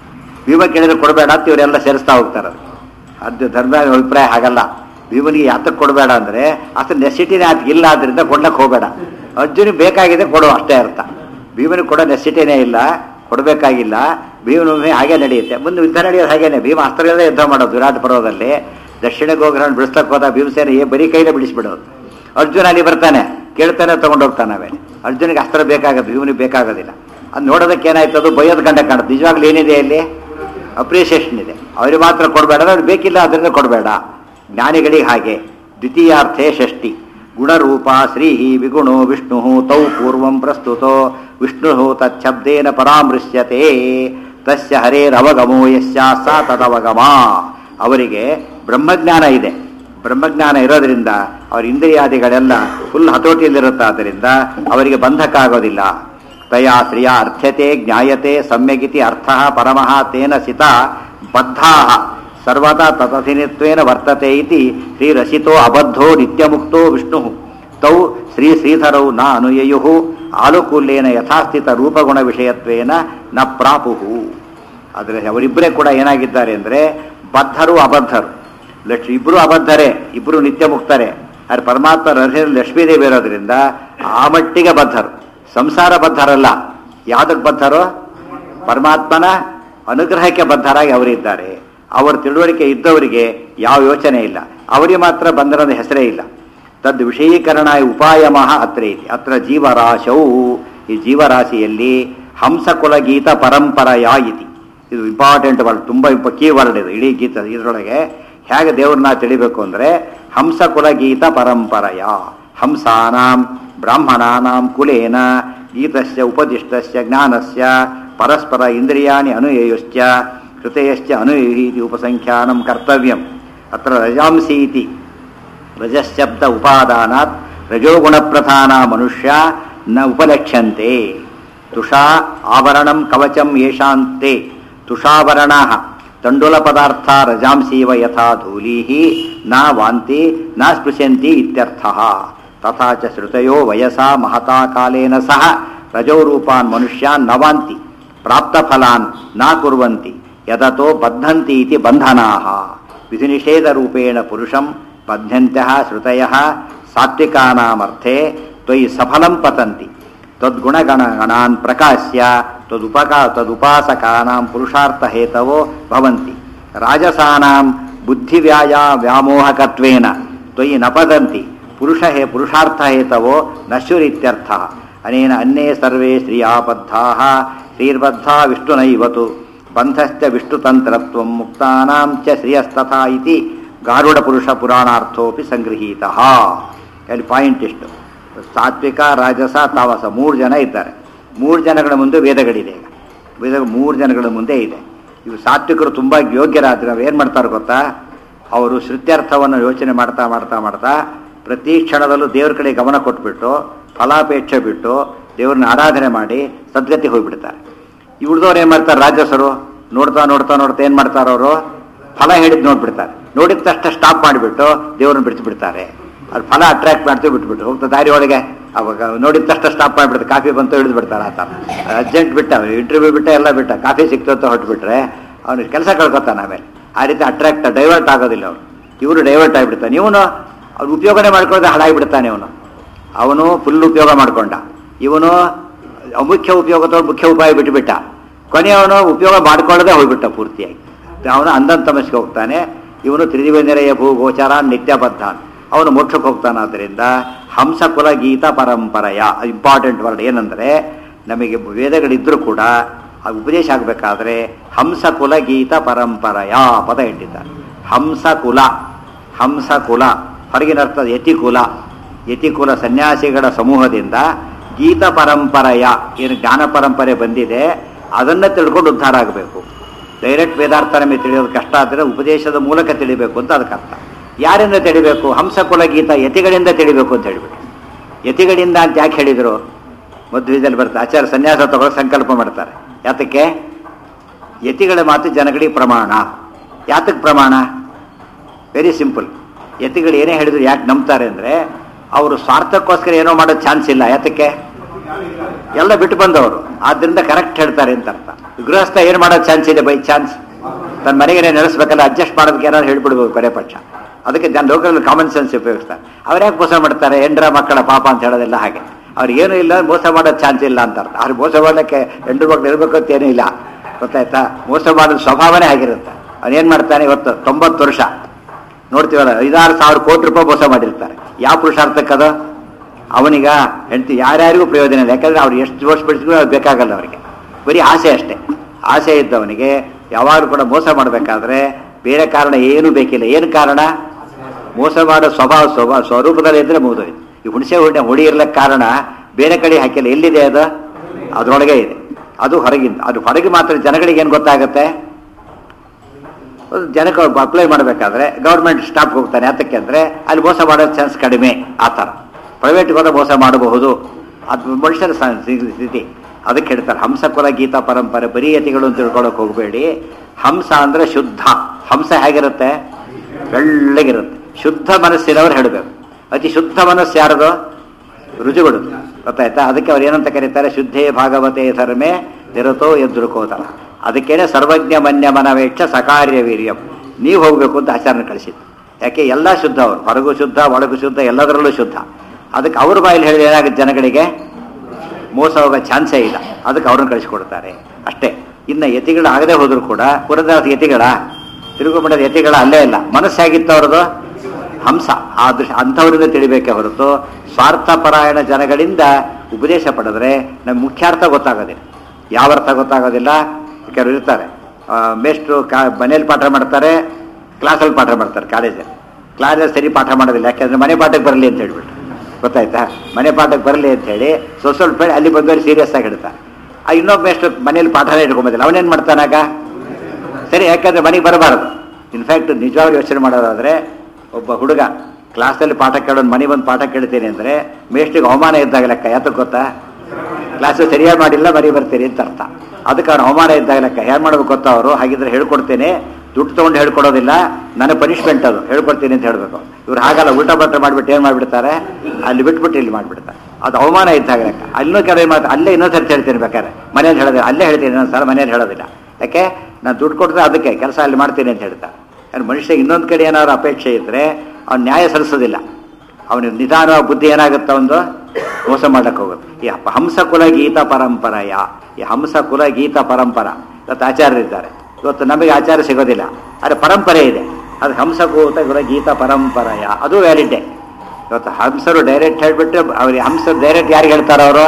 ಭೀಮ ಕೇಳಿದ್ರೆ ಕೊಡಬೇಡ ಅಂತ ಇವರೆಲ್ಲ ಸೇರಿಸ್ತಾ ಹೋಗ್ತಾರೆ ಅದು ಅದು ಧರ್ಮ ಅಭಿಪ್ರಾಯ ಹಾಗಲ್ಲ ಭೀಮನಿಗೆ ಯಾತಕ್ಕೆ ಕೊಡಬೇಡ ಅಂದರೆ ಅಷ್ಟು ನೆಸಿಟಿನೇ ಅದಕ್ಕೆ ಇಲ್ಲ ಆದ್ರಿಂದ ಕೊಡ್ಲಕ್ಕೆ ಹೋಗಬೇಡ ಅರ್ಜುನಿಗೆ ಬೇಕಾಗಿದೆ ಕೊಡು ಅಷ್ಟೇ ಅರ್ಥ ಭೀಮನಿಗೆ ಕೊಡೋ ನೆಸಿಟಿನೇ ಇಲ್ಲ ಕೊಡಬೇಕಾಗಿಲ್ಲ ಭೀಮನ ಹಾಗೆ ನಡೆಯುತ್ತೆ ಮುಂದೆ ಯುದ್ಧ ನಡೆಯೋದು ಹಾಗೇನೆ ಭೀಮ ಅಸ್ತ್ರಗಳೇ ಯುದ್ಧ ಮಾಡೋದು ವಿರಾಟ್ ಪರ್ವದಲ್ಲಿ ದಕ್ಷಿಣ ಗೋಗ್ರಹಣ ಬಿಡಿಸ್ಲಕ್ಕೆ ಹೋದ ಭೀಮಸೇನ ಏ ಬರೀ ಕೈಲೇ ಬಿಡಿಸ್ಬಿಡೋದು ಅರ್ಜುನ ಅಲ್ಲಿ ಬರ್ತಾನೆ ಕೇಳ್ತಾನೆ ತಗೊಂಡೋಗ್ತಾನೆ ಆಮೇಲೆ ಅರ್ಜುನಿಗೆ ಅಸ್ತ್ರ ಬೇಕಾಗೋದು ಭೀಮನಿಗೆ ಬೇಕಾಗೋದಿಲ್ಲ ಅದು ನೋಡೋದಕ್ಕೆ ಏನಾಯ್ತು ಅದು ಬೈಯೋದು ಕಂಡ ಕಾಣುತ್ತೆ ನಿಜವಾಗ್ಲೂ ಏನಿದೆ ಅಲ್ಲಿ ಅಪ್ರಿಸಿಯೇಷನ್ ಇದೆ ಅವ್ರಿಗೆ ಮಾತ್ರ ಕೊಡಬೇಡ ಅವ್ರಿಗೆ ಬೇಕಿಲ್ಲ ಅದರಿಂದ ಕೊಡಬೇಡ ಜ್ಞಾನಿಗಳಿಗೆ ಹಾಗೆ ದ್ವಿತೀಯಾರ್ಥೆ ಷಷ್ಠಿ ಗುಣರೂಪ ಶ್ರೀ ವಿಗುಣೋ ವಿಷ್ಣು ತೌ ಪೂರ್ವಂ ಪ್ರಸ್ತುತೋ ವಿಷ್ಣು ತಚ್ಛಬ್ದೇನ ಪರಾಮೃಶ್ಯತೆ ತಸ್ಯ ಹರೇರವಗಮೋ ಯಸ್ಯ ಸಾ ತದವಗಮ ಅವರಿಗೆ ಬ್ರಹ್ಮಜ್ಞಾನ ಇದೆ ಬ್ರಹ್ಮಜ್ಞಾನ ಇರೋದ್ರಿಂದ ಅವರ ಇಂದ್ರಿಯಾದಿಗಳೆಲ್ಲ ಫುಲ್ ಹತೋಟಿಯಲ್ಲಿರುತ್ತಾದ್ದರಿಂದ ಅವರಿಗೆ ಬಂಧಕ ಆಗೋದಿಲ್ಲ ತಯಾ ಶ್ರಿಯ ಅರ್ಥ್ಯತೆ ಜ್ಞಾಯತೆ ಸಮ್ಯಗಿತಿ ಅರ್ಥ ಪರಮಃ ತೇನ ಸಿತ ಬದ್ಧಾ ಸರ್ವದಾ ತದಧಿನಿತ್ವೇನ ವರ್ತತೆ ಇತಿ ಶ್ರೀರಸಿತೋ ಅಬದ್ಧೋ ನಿತ್ಯಮುಕ್ತೋ ವಿಷ್ಣು ತೌ ಶ್ರೀ ಶ್ರೀಧರೌ ನ ಅನುಯಯು ಆನುಕೂಲ್ಯೇನ ಯಥಾಸ್ಥಿತ ರೂಪಗುಣ ವಿಷಯತ್ವೇನ ನ ಪ್ರಾಪುಹು ಆದರೆ ಅವರಿಬ್ಬರೇ ಕೂಡ ಏನಾಗಿದ್ದಾರೆ ಅಂದರೆ ಬದ್ಧರು ಅಬದ್ಧರು ಲಕ್ಷ್ಮಿ ಇಬ್ಬರು ಅಬದ್ಧರೇ ಇಬ್ಬರು ನಿತ್ಯ ಮುಕ್ತರೆ ಆದರೆ ಪರಮಾತ್ಮ ರಹಸ್ಯ ಲಕ್ಷ್ಮೀದೇವಿ ಇರೋದ್ರಿಂದ ಆ ಮಟ್ಟಿಗೆ ಬದ್ಧರು ಸಂಸಾರ ಬದ್ಧರಲ್ಲ ಯಾವುದಕ್ಕೆ ಬದ್ಧರು ಪರಮಾತ್ಮನ ಅನುಗ್ರಹಕ್ಕೆ ಬದ್ಧರಾಗಿ ಅವರಿದ್ದಾರೆ ಅವರ ತಿಳುವಳಿಕೆ ಇದ್ದವರಿಗೆ ಯಾವ ಯೋಚನೆ ಇಲ್ಲ ಅವರಿಗೆ ಮಾತ್ರ ಬಂಧನದ ಹೆಸರೇ ಇಲ್ಲ ತದ್ ವಿಷಯೀಕರಣ ಉಪಾಯಮಃ ಅತ್ರ ಐತಿ ಅತ್ರ ಜೀವರಾಶೌ ಈ ಜೀವರಾಶಿಯಲ್ಲಿ ಹಂಸಕುಲ ಗೀತ ಪರಂಪರೆಯ ಇತಿ ಇದು ಇಂಪಾರ್ಟೆಂಟ್ ವರ್ಡ್ ತುಂಬ ಇಂಪ ಕೀ ವರ್ಡ್ ಇದು ಇಡೀ ಗೀತ ಇದರೊಳಗೆ ಹೇಗೆ ದೇವ್ರನ್ನ ತಿಳಿಬೇಕು ಅಂದರೆ ಹಂಸಕುಲ ಗೀತ ಪರಂಪರೆಯ ಹಂಸಾನಾಂ ಬ್ರಾಹ್ಮಣಾನಾಂ ಕುಲೇನ ಗೀತಸ್ಯ ಉಪದಿಷ್ಟಸ್ಯ ಜ್ಞಾನಸ್ಯ ಪರಸ್ಪರ ಇಂದ್ರಿಯಾಣಿ ಅನುಯಯುಶ್ಚ ಕೃತೆಯಶ್ಚ ಅನುಯು ಇತಿ ಉಪಸಂಖ್ಯಾನಂ ಕರ್ತವ್ಯಂ ಅತ್ರ ರಜಾಂಸಿ ಇತಿ ರಜಶಬ್ದ ಉಪಾದಾನಾತ್ ರಜೋಗುಣಪ್ರಧಾನ ಮನುಷ್ಯ ನ ಉಪಲಕ್ಷ್ಯಂತೆ ತುಷಾ ಆವರಣಂ ಕವಚಂ ಯೇಷಾಂತೆ ತುಷಾವರಣ ತಂಡುಲ ಪದಾರ್ಥ ರಜಾಂಸೀವ ಯಥಾ ಧೂಲೀ ನ ವಾಂತಿ ನ ಸ್ಪೃಶಂತಿ ಇತ್ಯರ್ಥ ತಥಾ ಚ ಶ್ರುತಯೋ ವಯಸಾ ಮಹತಾ ಕಾಲೇನ ಸಹ ರಜೋರೂಪಾನ್ ಮನುಷ್ಯಾನ್ ನ ವಾಂತಿ ಪ್ರಾಪ್ತಫಲಾನ್ ನ ಕುರ್ವಂತಿ ಯದತೋ ಬದ್ಧಂತಿ ಇತಿ ಬಂಧನಾಃ ವಿಧಿನಿಷೇಧರೂಪೇಣ ಪುರುಷಂ ಬದ್ಧಂತ್ಯಃ ಶ್ರುತಯಃ ಸಾತ್ವಿಕಾನಾಮರ್ಥೆ ತ್ವಯಿ ಸಫಲಂ ಪತಂತಿ ತದ್ಗುಣಗಣಗಣಾನ್ ಪ್ರಕಾಶ್ಯ ತದುಪಕಾ ತದುಪಾಸಕಾನಾಂ ಪುರುಷಾರ್ಥಹೇತವೋ ಭವಂತಿ ರಾಜಸಾನಾಂ ಬುದ್ಧಿವ್ಯಾಯ ವ್ಯಾಮೋಹಕತ್ವೇನ ತ್ವಯಿ ನ ಪದಂತಿ ಪುರುಷ ಹೇ ಪುರುಷಾರ್ಥಹೇತವೋ ನಶ್ಯುರಿತ್ಯರ್ಥ ಅನೇನ ಅನ್ಯೇ ಸರ್ವೇ ಶ್ರಿಯಾಬದ್ಧಾ ಶ್ರೀರ್ಬದ್ಧಾ ವಿಷ್ಣುನೈವತು ಬಂಧಶ್ಚ ವಿಷ್ಣುತಂತ್ರತ್ವ ಮುಕ್ತಾನಾಂ ಚ ಶ್ರಿಯಸ್ತಥಾ ಇತಿ ಗಾರುಡ ಪುರುಷ ಪುರಾಣಾರ್ಥೋಪಿ ಸಂಗೃಹೀತಃ ಅಲ್ಲಿ ಪಾಯಿಂಟ್ ಇಷ್ಟು ಸಾತ್ವಿಕ ರಾಜಸ ತಾಮಸ ಮೂರು ಜನ ಇದ್ದಾರೆ ಮೂರು ಜನಗಳ ಮುಂದೆ ವೇದಗಳಿದೆ ಈಗ ವೇದ ಮೂರು ಜನಗಳ ಮುಂದೆ ಇದೆ ಇವು ಸಾತ್ವಿಕರು ತುಂಬ ಯೋಗ್ಯರಾದ್ರೆ ನಾವು ಏನು ಮಾಡ್ತಾರೆ ಗೊತ್ತಾ ಅವರು ಶ್ರುತ್ಯರ್ಥವನ್ನು ಯೋಚನೆ ಮಾಡ್ತಾ ಮಾಡ್ತಾ ಮಾಡ್ತಾ ಪ್ರತಿ ಕ್ಷಣದಲ್ಲೂ ದೇವ್ರ ಕಡೆ ಗಮನ ಕೊಟ್ಬಿಟ್ಟು ಫಲಾಪೇಕ್ಷೆ ಬಿಟ್ಟು ದೇವ್ರನ್ನ ಆರಾಧನೆ ಮಾಡಿ ಸದ್ಗತಿ ಹೋಗ್ಬಿಡ್ತಾರೆ ಇವ್ರದವ್ರು ಏನು ಮಾಡ್ತಾರೆ ರಾಜಸರು ನೋಡ್ತಾ ನೋಡ್ತಾ ನೋಡ್ತಾ ಏನು ಮಾಡ್ತಾರೆ ಅವರು ಫಲ ಹೇಳಿದ್ ನೋಡ್ಬಿಡ್ತಾರೆ ನೋಡಿದ ತಕ್ಷಣ ಸ್ಟಾಪ್ ಮಾಡಿಬಿಟ್ಟು ದೇವ್ರನ್ನ ಬಿಡಿಸ್ಬಿಡ್ತಾರೆ ಅದು ಫಲ ಅಟ್ರಾಕ್ಟ್ ಮಾಡ್ತೀವಿ ಬಿಟ್ಬಿಟ್ಟು ಹೋಗ್ತಾ ದಾರಿ ಒಳಗೆ ಅವಾಗ ನೋಡಿದ ತಕ್ಷಣ ಸ್ಟಾಪ್ ಮಾಡಿಬಿಡ್ತಾರೆ ಕಾಫಿ ಬಂತು ಹಿಡಿದು ಬಿಡ್ತಾರೆ ಆತ ಅರ್ಜೆಂಟ್ ಬಿಟ್ಟ ಇಂಟರ್ವ್ಯೂ ಬಿಟ್ಟ ಎಲ್ಲ ಬಿಟ್ಟ ಕಾಫಿ ಸಿಕ್ತು ಅಂತ ಹೊಟ್ಬಿಟ್ರೆ ಅವನು ಕೆಲಸ ಕಳ್ಕೊತಾನೆ ಆಮೇಲೆ ಆ ರೀತಿ ಅಟ್ರಾಕ್ಟ್ ಡೈವರ್ಟ್ ಆಗೋದಿಲ್ಲ ಅವನು ಇವರು ಡೈವರ್ಟ್ ಆಗಿಬಿಡ್ತಾನೆ ಇವನು ಅವ್ರು ಉಪಯೋಗನೇ ಮಾಡ್ಕೊಳ್ಳೋದು ಹಾಳಾಗಿಬಿಡ್ತಾನೆ ಇವನು ಅವನು ಫುಲ್ ಉಪಯೋಗ ಮಾಡ್ಕೊಂಡ ಇವನು ಅಮುಖ್ಯ ಉಪಯೋಗ ತಗೊಂಡು ಮುಖ್ಯ ಉಪಾಯ ಬಿಟ್ಟುಬಿಟ್ಟ ಕೊನೆಯವನು ಉಪಯೋಗ ಮಾಡ್ಕೊಳ್ಳೋದೇ ಹೋಗ್ಬಿಟ್ಟ ಪೂರ್ತಿಯಾಗಿ ಅವನು ಅಂಧನ್ ತಮಸ್ಗೆ ಹೋಗ್ತಾನೆ ಇವನು ತ್ರಿದಿವೇಂದ್ರಯ ಭೂ ಗೋಚಾರ ನಿತ್ಯಬದ್ಧ ಅವನು ಮೋಕ್ಷಕ್ಕೆ ಹೋಗ್ತಾನೆ ಆದ್ದರಿಂದ ಹಂಸಕುಲ ಗೀತ ಪರಂಪರೆಯ ಇಂಪಾರ್ಟೆಂಟ್ ವರ್ಡ್ ಏನಂದರೆ ನಮಗೆ ವೇದಗಳಿದ್ದರೂ ಕೂಡ ಆ ಉಪದೇಶ ಆಗಬೇಕಾದ್ರೆ ಹಂಸಕುಲ ಗೀತ ಪರಂಪರೆಯ ಪದ ಇಟ್ಟಿದ್ದಾರೆ ಹಂಸಕುಲ ಹಂಸ ಕುಲ ಹೊರಗಿನ ಅರ್ಥ ಯತಿಕುಲ ಯತಿಕುಲ ಸನ್ಯಾಸಿಗಳ ಸಮೂಹದಿಂದ ಗೀತ ಪರಂಪರೆಯ ಏನು ಜ್ಞಾನ ಪರಂಪರೆ ಬಂದಿದೆ ಅದನ್ನು ತಿಳ್ಕೊಂಡು ಉದ್ಧಾರ ಆಗಬೇಕು ಡೈರೆಕ್ಟ್ ವೇದಾರ್ಥ ನಮಗೆ ತಿಳಿಯೋದು ಕಷ್ಟ ಆದರೆ ಉಪದೇಶದ ಮೂಲಕ ತಿಳಿಬೇಕು ಅಂತ ಅದಕ್ಕೆ ಅರ್ಥ ಯಾರಿಂದ ತಿಳಿಬೇಕು ಹಂಸಕುಲ ಗೀತ ಯತಿಗಳಿಂದ ತಿಳಿಬೇಕು ಅಂತ ಹೇಳಿಬಿಟ್ಟು ಯತಿಗಳಿಂದ ಅಂತ ಯಾಕೆ ಹೇಳಿದರು ಮಧ್ವದಲ್ಲಿ ಬರ್ತಾರೆ ಆಚಾರ್ಯ ಸನ್ಯಾಸ ತಗೊಳ್ಳೋ ಸಂಕಲ್ಪ ಮಾಡ್ತಾರೆ ಯಾತಕ್ಕೆ ಯತಿಗಳ ಮಾತು ಜನಗಳಿಗೆ ಪ್ರಮಾಣ ಯಾತಕ್ಕೆ ಪ್ರಮಾಣ ವೆರಿ ಸಿಂಪಲ್ ಯತಿಗಳು ಏನೇ ಹೇಳಿದ್ರು ಯಾಕೆ ನಂಬ್ತಾರೆ ಅಂದರೆ ಅವರು ಸ್ವಾರ್ಥಕ್ಕೋಸ್ಕರ ಏನೋ ಮಾಡೋ ಚಾನ್ಸ್ ಇಲ್ಲ ಯಾತಕ್ಕೆ ಎಲ್ಲ ಬಿಟ್ಟು ಬಂದವರು ಆದ್ರಿಂದ ಕರೆಕ್ಟ್ ಹೇಳ್ತಾರೆ ಅಂತ ಅರ್ಥ ಗೃಹಸ್ಥ ಏನು ಮಾಡೋ ಚಾನ್ಸ್ ಇದೆ ಬೈ ಚಾನ್ಸ್ ತನ್ನ ಮನೆಗೆ ನಡೆಸ್ಬೇಕಲ್ಲ ಅಡ್ಜಸ್ಟ್ ಮಾಡೋದಕ್ಕೆ ಏನಾದ್ರು ಹೇಳ್ಬಿಡ್ಬೋದು ಕೊನೆ ಪಕ್ಷ ಅದಕ್ಕೆ ಜನ ಲೋಕಲ್ ಕಾಮನ್ ಸೆನ್ಸ್ ಉಪಯೋಗಿಸ್ತಾರೆ ಅವ್ರು ಯಾಕೆ ಮೋಸ ಮಾಡ್ತಾರೆ ಎಂಡ್ರ ಮಕ್ಕಳ ಪಾಪ ಅಂತ ಹೇಳೋದಿಲ್ಲ ಹಾಗೆ ಅವ್ರಿಗೇನು ಇಲ್ಲ ಮೋಸ ಮಾಡೋ ಚಾನ್ಸ್ ಇಲ್ಲ ಅಂತ ಅರ್ಥ ಅವ್ರು ಮೋಸ ಮಾಡಲಿಕ್ಕೆ ಎಂಡ್ರ ಮಕ್ಕಳು ಇರಬೇಕು ಅಂತ ಏನೂ ಇಲ್ಲ ಗೊತ್ತಾಯ್ತಾ ಮೋಸ ಮಾಡೋದು ಸ್ವಭಾವನೇ ಆಗಿರುತ್ತೆ ಅವನೇನು ಮಾಡ್ತಾನೆ ಇವತ್ತು ತೊಂಬತ್ತು ವರ್ಷ ನೋಡ್ತೀವಲ್ಲ ಐದಾರು ಸಾವಿರ ಕೋಟಿ ರೂಪಾಯಿ ಮೋಸ ಮಾಡಿರ್ತಾರೆ ಯಾವ ಪುರುಷಾರ್ಥಕ್ಕದು ಅವನಿಗ ಹೆಂಡತಿ ಯಾರ್ಯಾರಿಗೂ ಪ್ರಯೋಜನ ಇಲ್ಲ ಯಾಕಂದ್ರೆ ಅವ್ರು ಎಷ್ಟು ವರ್ಷ ಬೆಳೆಸಿದ್ರು ಅವ್ರು ಬೇಕಾಗಲ್ಲ ಅವರಿಗೆ ಬರೀ ಆಸೆ ಅಷ್ಟೇ ಆಸೆ ಇದ್ದವನಿಗೆ ಯಾವಾಗಲೂ ಕೂಡ ಮೋಸ ಮಾಡಬೇಕಾದ್ರೆ ಬೇರೆ ಕಾರಣ ಏನೂ ಬೇಕಿಲ್ಲ ಏನು ಕಾರಣ ಮೋಸ ಮಾಡೋ ಸ್ವಭಾವ ಸ್ವಭಾವ ಸ್ವರೂಪದಲ್ಲಿ ಇದ್ರೆ ಮುಗಿದೋಯ್ತು ಈ ಹುಣಸೆ ಹುಣ್ಣೆ ಹೊಡಿ ಇರ್ಲಿಕ್ಕೆ ಕಾರಣ ಬೇರೆ ಕಡೆ ಹಾಕಿಲ್ಲ ಎಲ್ಲಿದೆ ಅದು ಅದರೊಳಗೆ ಇದೆ ಅದು ಹೊರಗಿಂದ ಅದು ಹೊರಗೆ ಮಾತ್ರ ಜನಗಳಿಗೆ ಏನು ಗೊತ್ತಾಗುತ್ತೆ ಜನಕ್ಕೆ ಅಪ್ಲೈ ಮಾಡಬೇಕಾದ್ರೆ ಗೌರ್ಮೆಂಟ್ ಸ್ಟಾಫ್ ಹೋಗ್ತಾನೆ ಯಾತಕ್ಕೆ ಅಂದರೆ ಅಲ್ಲಿ ಮೋಸ ಮಾಡೋ ಚಾನ್ಸ್ ಕಡಿಮೆ ಆ ಥರ ಪ್ರೈವೇಟ್ಗೆ ಹೋದ ಮೋಸ ಮಾಡಬಹುದು ಅದು ಮನುಷ್ಯರ ಸ- ಸ್ಥಿತಿ- ಸ್ಥಿತಿ ಅದಕ್ಕೆ ಹೇಳ್ತಾರೆ ಹಂಸ ಕುಲ ಗೀತಾ ಪರಂಪರೆ ಬರೀ ಯತಿಗಳು ಅಂತ ತಿಳ್ಕೊಳಕ್ ಹೋಗಬೇಡಿ ಹಂಸ ಅಂದರೆ ಶುದ್ಧ ಹಂಸ ಹೇಗಿರುತ್ತೆ ಬೆಳ್ಳಗಿರುತ್ತೆ ಶುದ್ಧ ಮನಸ್ಸಿನವ್ರು ಹೇಳಬೇಕು ಅತಿ ಶುದ್ಧ ಮನಸ್ಸು ಯಾರದು ರುಜುಗಳು ಗೊತ್ತಾಯ್ತಾ ಅದಕ್ಕೆ ಅವ್ರು ಏನಂತ ಕರೀತಾರೆ ಶುದ್ಧೇ ಭಾಗವತೆ ಧರ್ಮೇ ನಿರತೋ ಎದುರುಕೋತರ ಅದಕ್ಕೇನೆ ಸರ್ವಜ್ಞ ಮನ್ಯ ಮನವೇಕ್ಷ ಸಕಾರ್ಯ ವೀರ್ಯಂ ನೀವು ಹೋಗಬೇಕು ಅಂತ ಆಚಾರ್ಯ ಕಳಿಸಿದ್ದು ಯಾಕೆ ಎಲ್ಲ ಶುದ್ಧ ಅವರು ಹೊರಗೂ ಶುದ್ಧ ಒಳಗೂ ಶುದ್ಧ ಎಲ್ಲದರಲ್ಲೂ ಶುದ್ಧ ಅದಕ್ಕೆ ಅವ್ರ ಬಾಯಲ್ಲಿ ಹೇಳಿದ್ರೆ ಏನಾಗುತ್ತೆ ಜನಗಳಿಗೆ ಮೋಸ ಹೋಗೋ ಚಾನ್ಸೇ ಇಲ್ಲ ಅದಕ್ಕೆ ಅವ್ರನ್ನ ಕಳಿಸ್ಕೊಡ್ತಾರೆ ಅಷ್ಟೇ ಇನ್ನು ಯತಿಗಳು ಆಗದೆ ಹೋದ್ರು ಕೂಡ ಪುರದಾಸ ಯತಿಗಳ ತಿರುಗುಮಠದ ಯತಿಗಳ ಅಲ್ಲೇ ಇಲ್ಲ ಮನಸ್ಸಾಗಿತ್ತು ಅವ್ರದ್ದು ಹಂಸ ಆ ದೃಶ್ಯ ಅಂಥವರಿಂದ ತಿಳಿಬೇಕೇ ಹೊರತು ಸ್ವಾರ್ಥಪರಾಯಣ ಜನಗಳಿಂದ ಉಪದೇಶ ಪಡೆದ್ರೆ ನಮ್ಗೆ ಮುಖ್ಯಾರ್ಥ ಗೊತ್ತಾಗೋದಿಲ್ಲ ಯಾವ ಅರ್ಥ ಗೊತ್ತಾಗೋದಿಲ್ಲ ಕೆಲವರು ಇರ್ತಾರೆ ಆ, ಮೇಷ್ಟ್ರು ಕಾ ಮನೇಲಿ ಪಾಠ ಮಾಡ್ತಾರೆ ಕ್ಲಾಸಲ್ಲಿ ಪಾಠ ಮಾಡ್ತಾರೆ ಕಾಲೇಜಲ್ಲಿ ಕ್ಲಾಸಲ್ಲಿ ಸರಿ ಪಾಠ ಮಾಡೋದಿಲ್ಲ ಯಾಕೆಂದ್ರೆ ಮನೆ ಪಾಠಕ್ಕೆ ಬರಲಿ ಅಂತ ಹೇಳ್ಬಿಟ್ಟು ಗೊತ್ತಾಯ್ತಾ ಮನೆ ಪಾಠಕ್ಕೆ ಬರಲಿ ಅಂತ ಹೇಳಿ ಸ್ವಲ್ಪ ಸ್ವಲ್ಪ ಹೇಳಿ ಅಲ್ಲಿ ಬಂದವರು ಸೀರಿಯಸ್ ಆಗಿ ಇಡ್ತಾರೆ ಆ ಇನ್ನೊಬ್ಬ ಮೇಷ್ಟ್ರು ಮನೇಲಿ ಪಾಠನೇ ಇಟ್ಕೊಂಬೋದಿಲ್ಲ ಅವನೇನು ಮಾಡ್ತಾನಾಗ ಸರಿ ಯಾಕಂದ್ರೆ ಮನೆಗೆ ಬರಬಾರದು ಇನ್ಫ್ಯಾಕ್ಟ್ ನಿಜವಾಗ್ಲೂ ಯೋಚನೆ ಮಾಡೋದಾದ್ರೆ ಒಬ್ಬ ಹುಡುಗ ಕ್ಲಾಸಲ್ಲಿ ಪಾಠ ಕೇಳೋನು ಮನೆ ಬಂದು ಪಾಠ ಕೇಳ್ತೀನಿ ಅಂದರೆ ಮೇಷ್ಟ್ರಿಗೆ ಅವಮಾನ ಇದ್ದಾಗ ಲೆಕ್ಕ ಯಾತಕ್ಕೆ ಗೊತ್ತಾ ಕ್ಲಾಸು ಸರಿಯಾಗಿ ಮಾಡಿಲ್ಲ ಮರಿ ಬರ್ತೀರಿ ಅಂತ ಅರ್ಥ ಅದಕ್ಕೆ ಅವ್ನು ಅವಮಾನ ಇದ್ದಾಗ ಲೆಕ್ಕ ಏನು ಮಾಡ್ಬೇಕು ಗೊತ್ತಾ ಅವರು ಹಾಗಿದ್ರೆ ಹೇಳ್ಕೊಡ್ತೇನೆ ದುಡ್ಡು ತೊಗೊಂಡು ಹೇಳ್ಕೊಡೋದಿಲ್ಲ ನನಗೆ ಪನಿಷ್ಮೆಂಟ್ ಅದು ಹೇಳ್ಕೊಡ್ತೀನಿ ಅಂತ ಹೇಳಬೇಕು ಇವ್ರು ಹಾಗಲ್ಲ ಉಲ್ಟಾ ಬಲ್ಟಾ ಮಾಡಿಬಿಟ್ಟು ಏನು ಮಾಡಿಬಿಡ್ತಾರೆ ಅಲ್ಲಿ ಬಿಟ್ಬಿಟ್ಟು ಇಲ್ಲಿ ಮಾಡಿಬಿಡ್ತಾರೆ ಅದು ಅವಮಾನ ಇದ್ದಾಗ ಲೆಕ್ಕ ಅಲ್ಲೂ ಕೆಲವು ಮಾತು ಅಲ್ಲೇ ಇನ್ನೊಂದು ಸರ್ತಿ ಹೇಳ್ತೀನಿ ಬೇಕಾದ್ರೆ ಮನೇಲಿ ಹೇಳೋದಿಲ್ಲ ಅಲ್ಲೇ ಹೇಳ್ತೀನಿ ಇನ್ನೊಂದು ಸಲ ಮನೇಲಿ ಹೇಳೋದಿಲ್ಲ ಯಾಕೆ ನಾನು ದುಡ್ಡು ಕೊಟ್ಟರೆ ಅದಕ್ಕೆ ಕೆಲಸ ಅಲ್ಲಿ ಮಾಡ್ತೀನಿ ಅಂತ ಹೇಳ್ತಾ ಯಾರು ಮನುಷ್ಯ ಇನ್ನೊಂದು ಕಡೆ ಏನಾದ್ರು ಅಪೇಕ್ಷೆ ಇದ್ದರೆ ಅವ್ನು ನ್ಯಾಯ ಸಲ್ಲಿಸೋದಿಲ್ಲ ಅವನಿಗೆ ನಿಧಾನ ಬುದ್ಧಿ ಏನಾಗುತ್ತೆ ಒಂದು ಮೋಸ ಮಾಡಕ್ಕೆ ಹೋಗುತ್ತೆ ಈ ಹ- ಹಂಸಕುಲ ಗೀತ ಪರಂಪರೆಯ ಈ ಹಂಸಕುಲ ಗೀತ ಪರಂಪರ ಇವತ್ತು ಆಚಾರ್ಯರಿದ್ದಾರೆ ಇವತ್ತು ನಮಗೆ ಆಚಾರ ಸಿಗೋದಿಲ್ಲ ಆದರೆ ಪರಂಪರೆ ಇದೆ ಅದು ಹಂಸಕೂತ ಕುಲ ಗೀತ ಪರಂಪರೆಯ ಅದು ವ್ಯಾಲಿಡ್ಡೆ ಇವತ್ತು ಹಂಸರು ಡೈರೆಕ್ಟ್ ಹೇಳ್ಬಿಟ್ಟು ಅವ್ರಿಗೆ ಹಂಸರು ಡೈರೆಕ್ಟ್ ಯಾರಿಗೆ ಹೇಳ್ತಾರೆ ಅವರು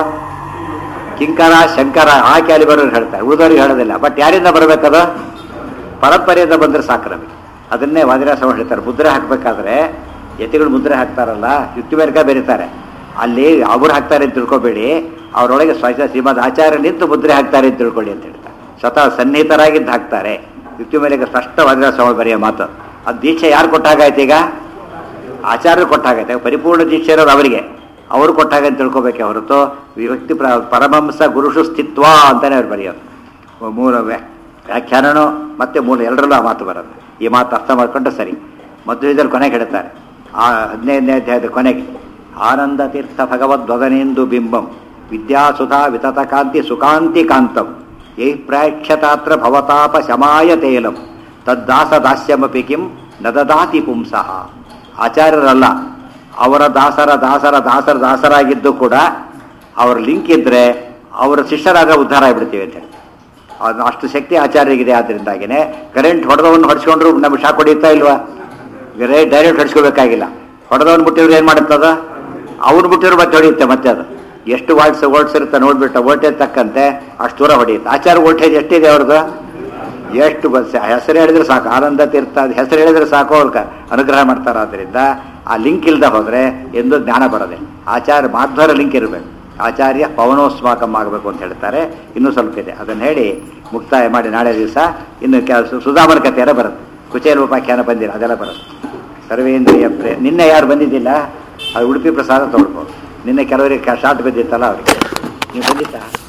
ಕಿಂಕರ ಶಂಕರ ಆ ಕ್ಯಾಲಿಬರ್ ಹೇಳ್ತಾರೆ ಉಳಿದವ್ರಿಗೆ ಹೇಳೋದಿಲ್ಲ ಬಟ್ ಯಾರಿಂದ ಬರಬೇಕದು ಪರಂಪರೆಯಿಂದ ಬಂದರೆ ಸಾಕು ನಮಗೆ ಅದನ್ನೇ ವಾದಿರಾಸ ಹೇಳ್ತಾರೆ ಮುದ್ರೆ ಹಾಕಬೇಕಾದ್ರೆ ಯತಿಗಳು ಮುದ್ರೆ ಹಾಕ್ತಾರಲ್ಲ ಯುಕ್ತಿ ಮೇಲ್ಕ ಬೆರೀತಾರೆ ಅಲ್ಲಿ ಅವ್ರು ಹಾಕ್ತಾರೆ ಅಂತ ತಿಳ್ಕೊಬೇಡಿ ಅವರೊಳಗೆ ಸ್ವಚ್ಛ ಶ್ರೀಮದ್ ಆಚಾರ್ಯ ನಿಂತು ಮುದ್ರೆ ಹಾಕ್ತಾರೆ ಅಂತ ತಿಳ್ಕೊಳ್ಳಿ ಅಂತ ಹೇಳ್ತಾರೆ ಸ್ವತಃ ಸನ್ನಿಹಿತರಾಗಿದ್ದು ಹಾಕ್ತಾರೆ ಯುಕ್ತಿ ಮೇಲೆ ಸ್ಪಷ್ಟ ವಾದಿರಾಸ ಬರೆಯೋ ಮಾತು ಅದು ದೀಕ್ಷೆ ಯಾರು ಕೊಟ್ಟಾಗಾಯ್ತು ಈಗ ಆಚಾರ್ಯರು ಕೊಟ್ಟಾಗೈತೆ ಪರಿಪೂರ್ಣ ದೀಕ್ಷೆ ಇರೋದು ಅವರಿಗೆ ಅವರು ಕೊಟ್ಟಾಗ ಅಂತ ತಿಳ್ಕೊಬೇಕೆ ಹೊರತು ವ್ಯಕ್ತಿ ಪ್ರ ಪರಮಂಸ ಗುರುಷು ಸ್ಥಿತ್ವ ಅಂತಾನೆ ಅವ್ರು ಬರೆಯೋದು ಮೂಲ ವ್ಯಾ- ವ್ಯಾಖ್ಯಾನನೂ ಮತ್ತೆ ಮೂಲ ಎರಡರಲ್ಲೂ ಆ ಮಾತು ಬರೋದು ಈ ಮಾತು ಅರ್ಥ ಮಾಡ್ಕೊಂಡ್ರೆ ಸರಿ ಮಧ್ವಿದಲ್ಲಿ ಕೊನೆಗೆ ಹೇಳ್ತಾರೆ ಆ ಹದಿನೈದನೇ ಅಧ್ಯಾಯದ ಕೊನೆಗೆ ಆನಂದ ತೀರ್ಥ ಭಗವದ್ವದನೆಂದು ಬಿಂಬಂ ವಿದ್ಯಾಸುಧಾ ವಿತತ ಕಾಂತಿ ಸುಕಾಂತಿ ಕಾಂತಂ ಯೈ ಪ್ರಾಕ್ಷತಾತ್ರ ಭವತಾಪ ಶಮಾಯ ತೇಲಂ ತದ್ದಾಸ ದಾಸ್ಯಮಪಿ ಕಿಂ ನದದಾತಿ ಪುಂಸಃ ಆಚಾರ್ಯರಲ್ಲ ಅವರ ದಾಸರ ದಾಸರ ದಾಸರ ದಾಸರಾಗಿದ್ದು ಕೂಡ ಅವ್ರ ಲಿಂಕ್ ಇದ್ರೆ ಅವರ ಶಿಷ್ಯರಾಗ ಉದ್ಧಾರ ಆಗ್ಬಿಡ್ತೀವಿ ಅಂತ ಹೇಳಿ ಅದು ಅಷ್ಟು ಶಕ್ತಿ ಆಚಾರ್ಯರಿಗಿದೆ ಆದ್ದರಿಂದಾಗಿನೇ ಕರೆಂಟ್ ಹೊಡೆದವನ್ನ ಹೊಡ್ಸ್ಕೊಂಡ್ರು ನಮ್ಗೆ ಶಾಕ್ ಹೊಡಿತಾ ಇಲ್ವಾ ಡೈರೆಕ್ಟ್ ಹೊಡ್ಸ್ಕೋಬೇಕಾಗಿಲ್ಲ ಹೊಡೆದವನ್ ಬಿಟ್ಟಿದ್ರು ಏನು ಮಾಡುತ್ತದ ಅವ್ನು ಬಿಟ್ಟಿದ್ರು ಮತ್ತೆ ಹೊಡೆಯುತ್ತೆ ಮತ್ತೆ ಅದು ಎಷ್ಟು ವಾಲ್ಟ್ಸ್ ವೋಲ್ಟ್ಸ್ ಇರುತ್ತೆ ನೋಡ್ಬಿಟ್ಟು ವೋಲ್ಟೇಜ್ ತಕ್ಕಂತೆ ಅಷ್ಟು ದೂರ ಹೊಡೆಯುತ್ತೆ ಆಚಾರ ವೋಲ್ಟೇಜ್ ಎಷ್ಟಿದೆ ಅವ್ರದ್ದು ಎಷ್ಟು ಬಸ್ ಹೆಸರು ಹೇಳಿದ್ರೆ ಸಾಕು ಆನಂದ ತೀರ್ಥ ಅದು ಹೆಸರು ಹೇಳಿದ್ರೆ ಸಾಕು ಅವ್ರು ಕ- ಅನುಗ್ರಹ ಮಾಡ್ತಾರೆ ಆದ್ದರಿಂದ ಆ ಲಿಂಕ್ ಇಲ್ಲದೆ ಹೋದರೆ ಎಂದೂ ಜ್ಞಾನ ಬರದೆ ಆಚಾರ್ಯ ಮಾಧ್ವರ ಲಿಂಕ್ ಇರಬೇಕು ಆಚಾರ್ಯ ಪವನೋಸ್ಮಾಕಂ ಆಗಬೇಕು ಅಂತ ಹೇಳ್ತಾರೆ ಇನ್ನೂ ಸ್ವಲ್ಪ ಇದೆ ಅದನ್ನು ಹೇಳಿ ಮುಕ್ತಾಯ ಮಾಡಿ ನಾಳೆ ದಿವಸ ಇನ್ನು ಕೆಲಸ ಸುಧಾಮನ ಕಥೆ ಎಲ್ಲ ಬರುತ್ತೆ ಕುಚೇಲ ಉಪಾಖ್ಯಾನ ಬಂದಿಲ್ಲ ಅದೆಲ್ಲ ಬರುತ್ತೆ ಸರ್ವೇಂದ್ರಿಯ ಪ್ರೇ ನಿನ್ನೆ ಯಾರು ಬಂದಿದ್ದಿಲ್ಲ ಅದು ಉಡುಪಿ ಪ್ರಸಾದ ತೊಗೊಳ್ಬೋದು ನಿನ್ನೆ ಕೆಲವರಿಗೆ ಶಾರ್ಟ್ ಬಿದ್ದಿತ್ತಲ್ಲ ಅವರಿಗೆ ನೀವು ಬಂದಿತ್ತಾ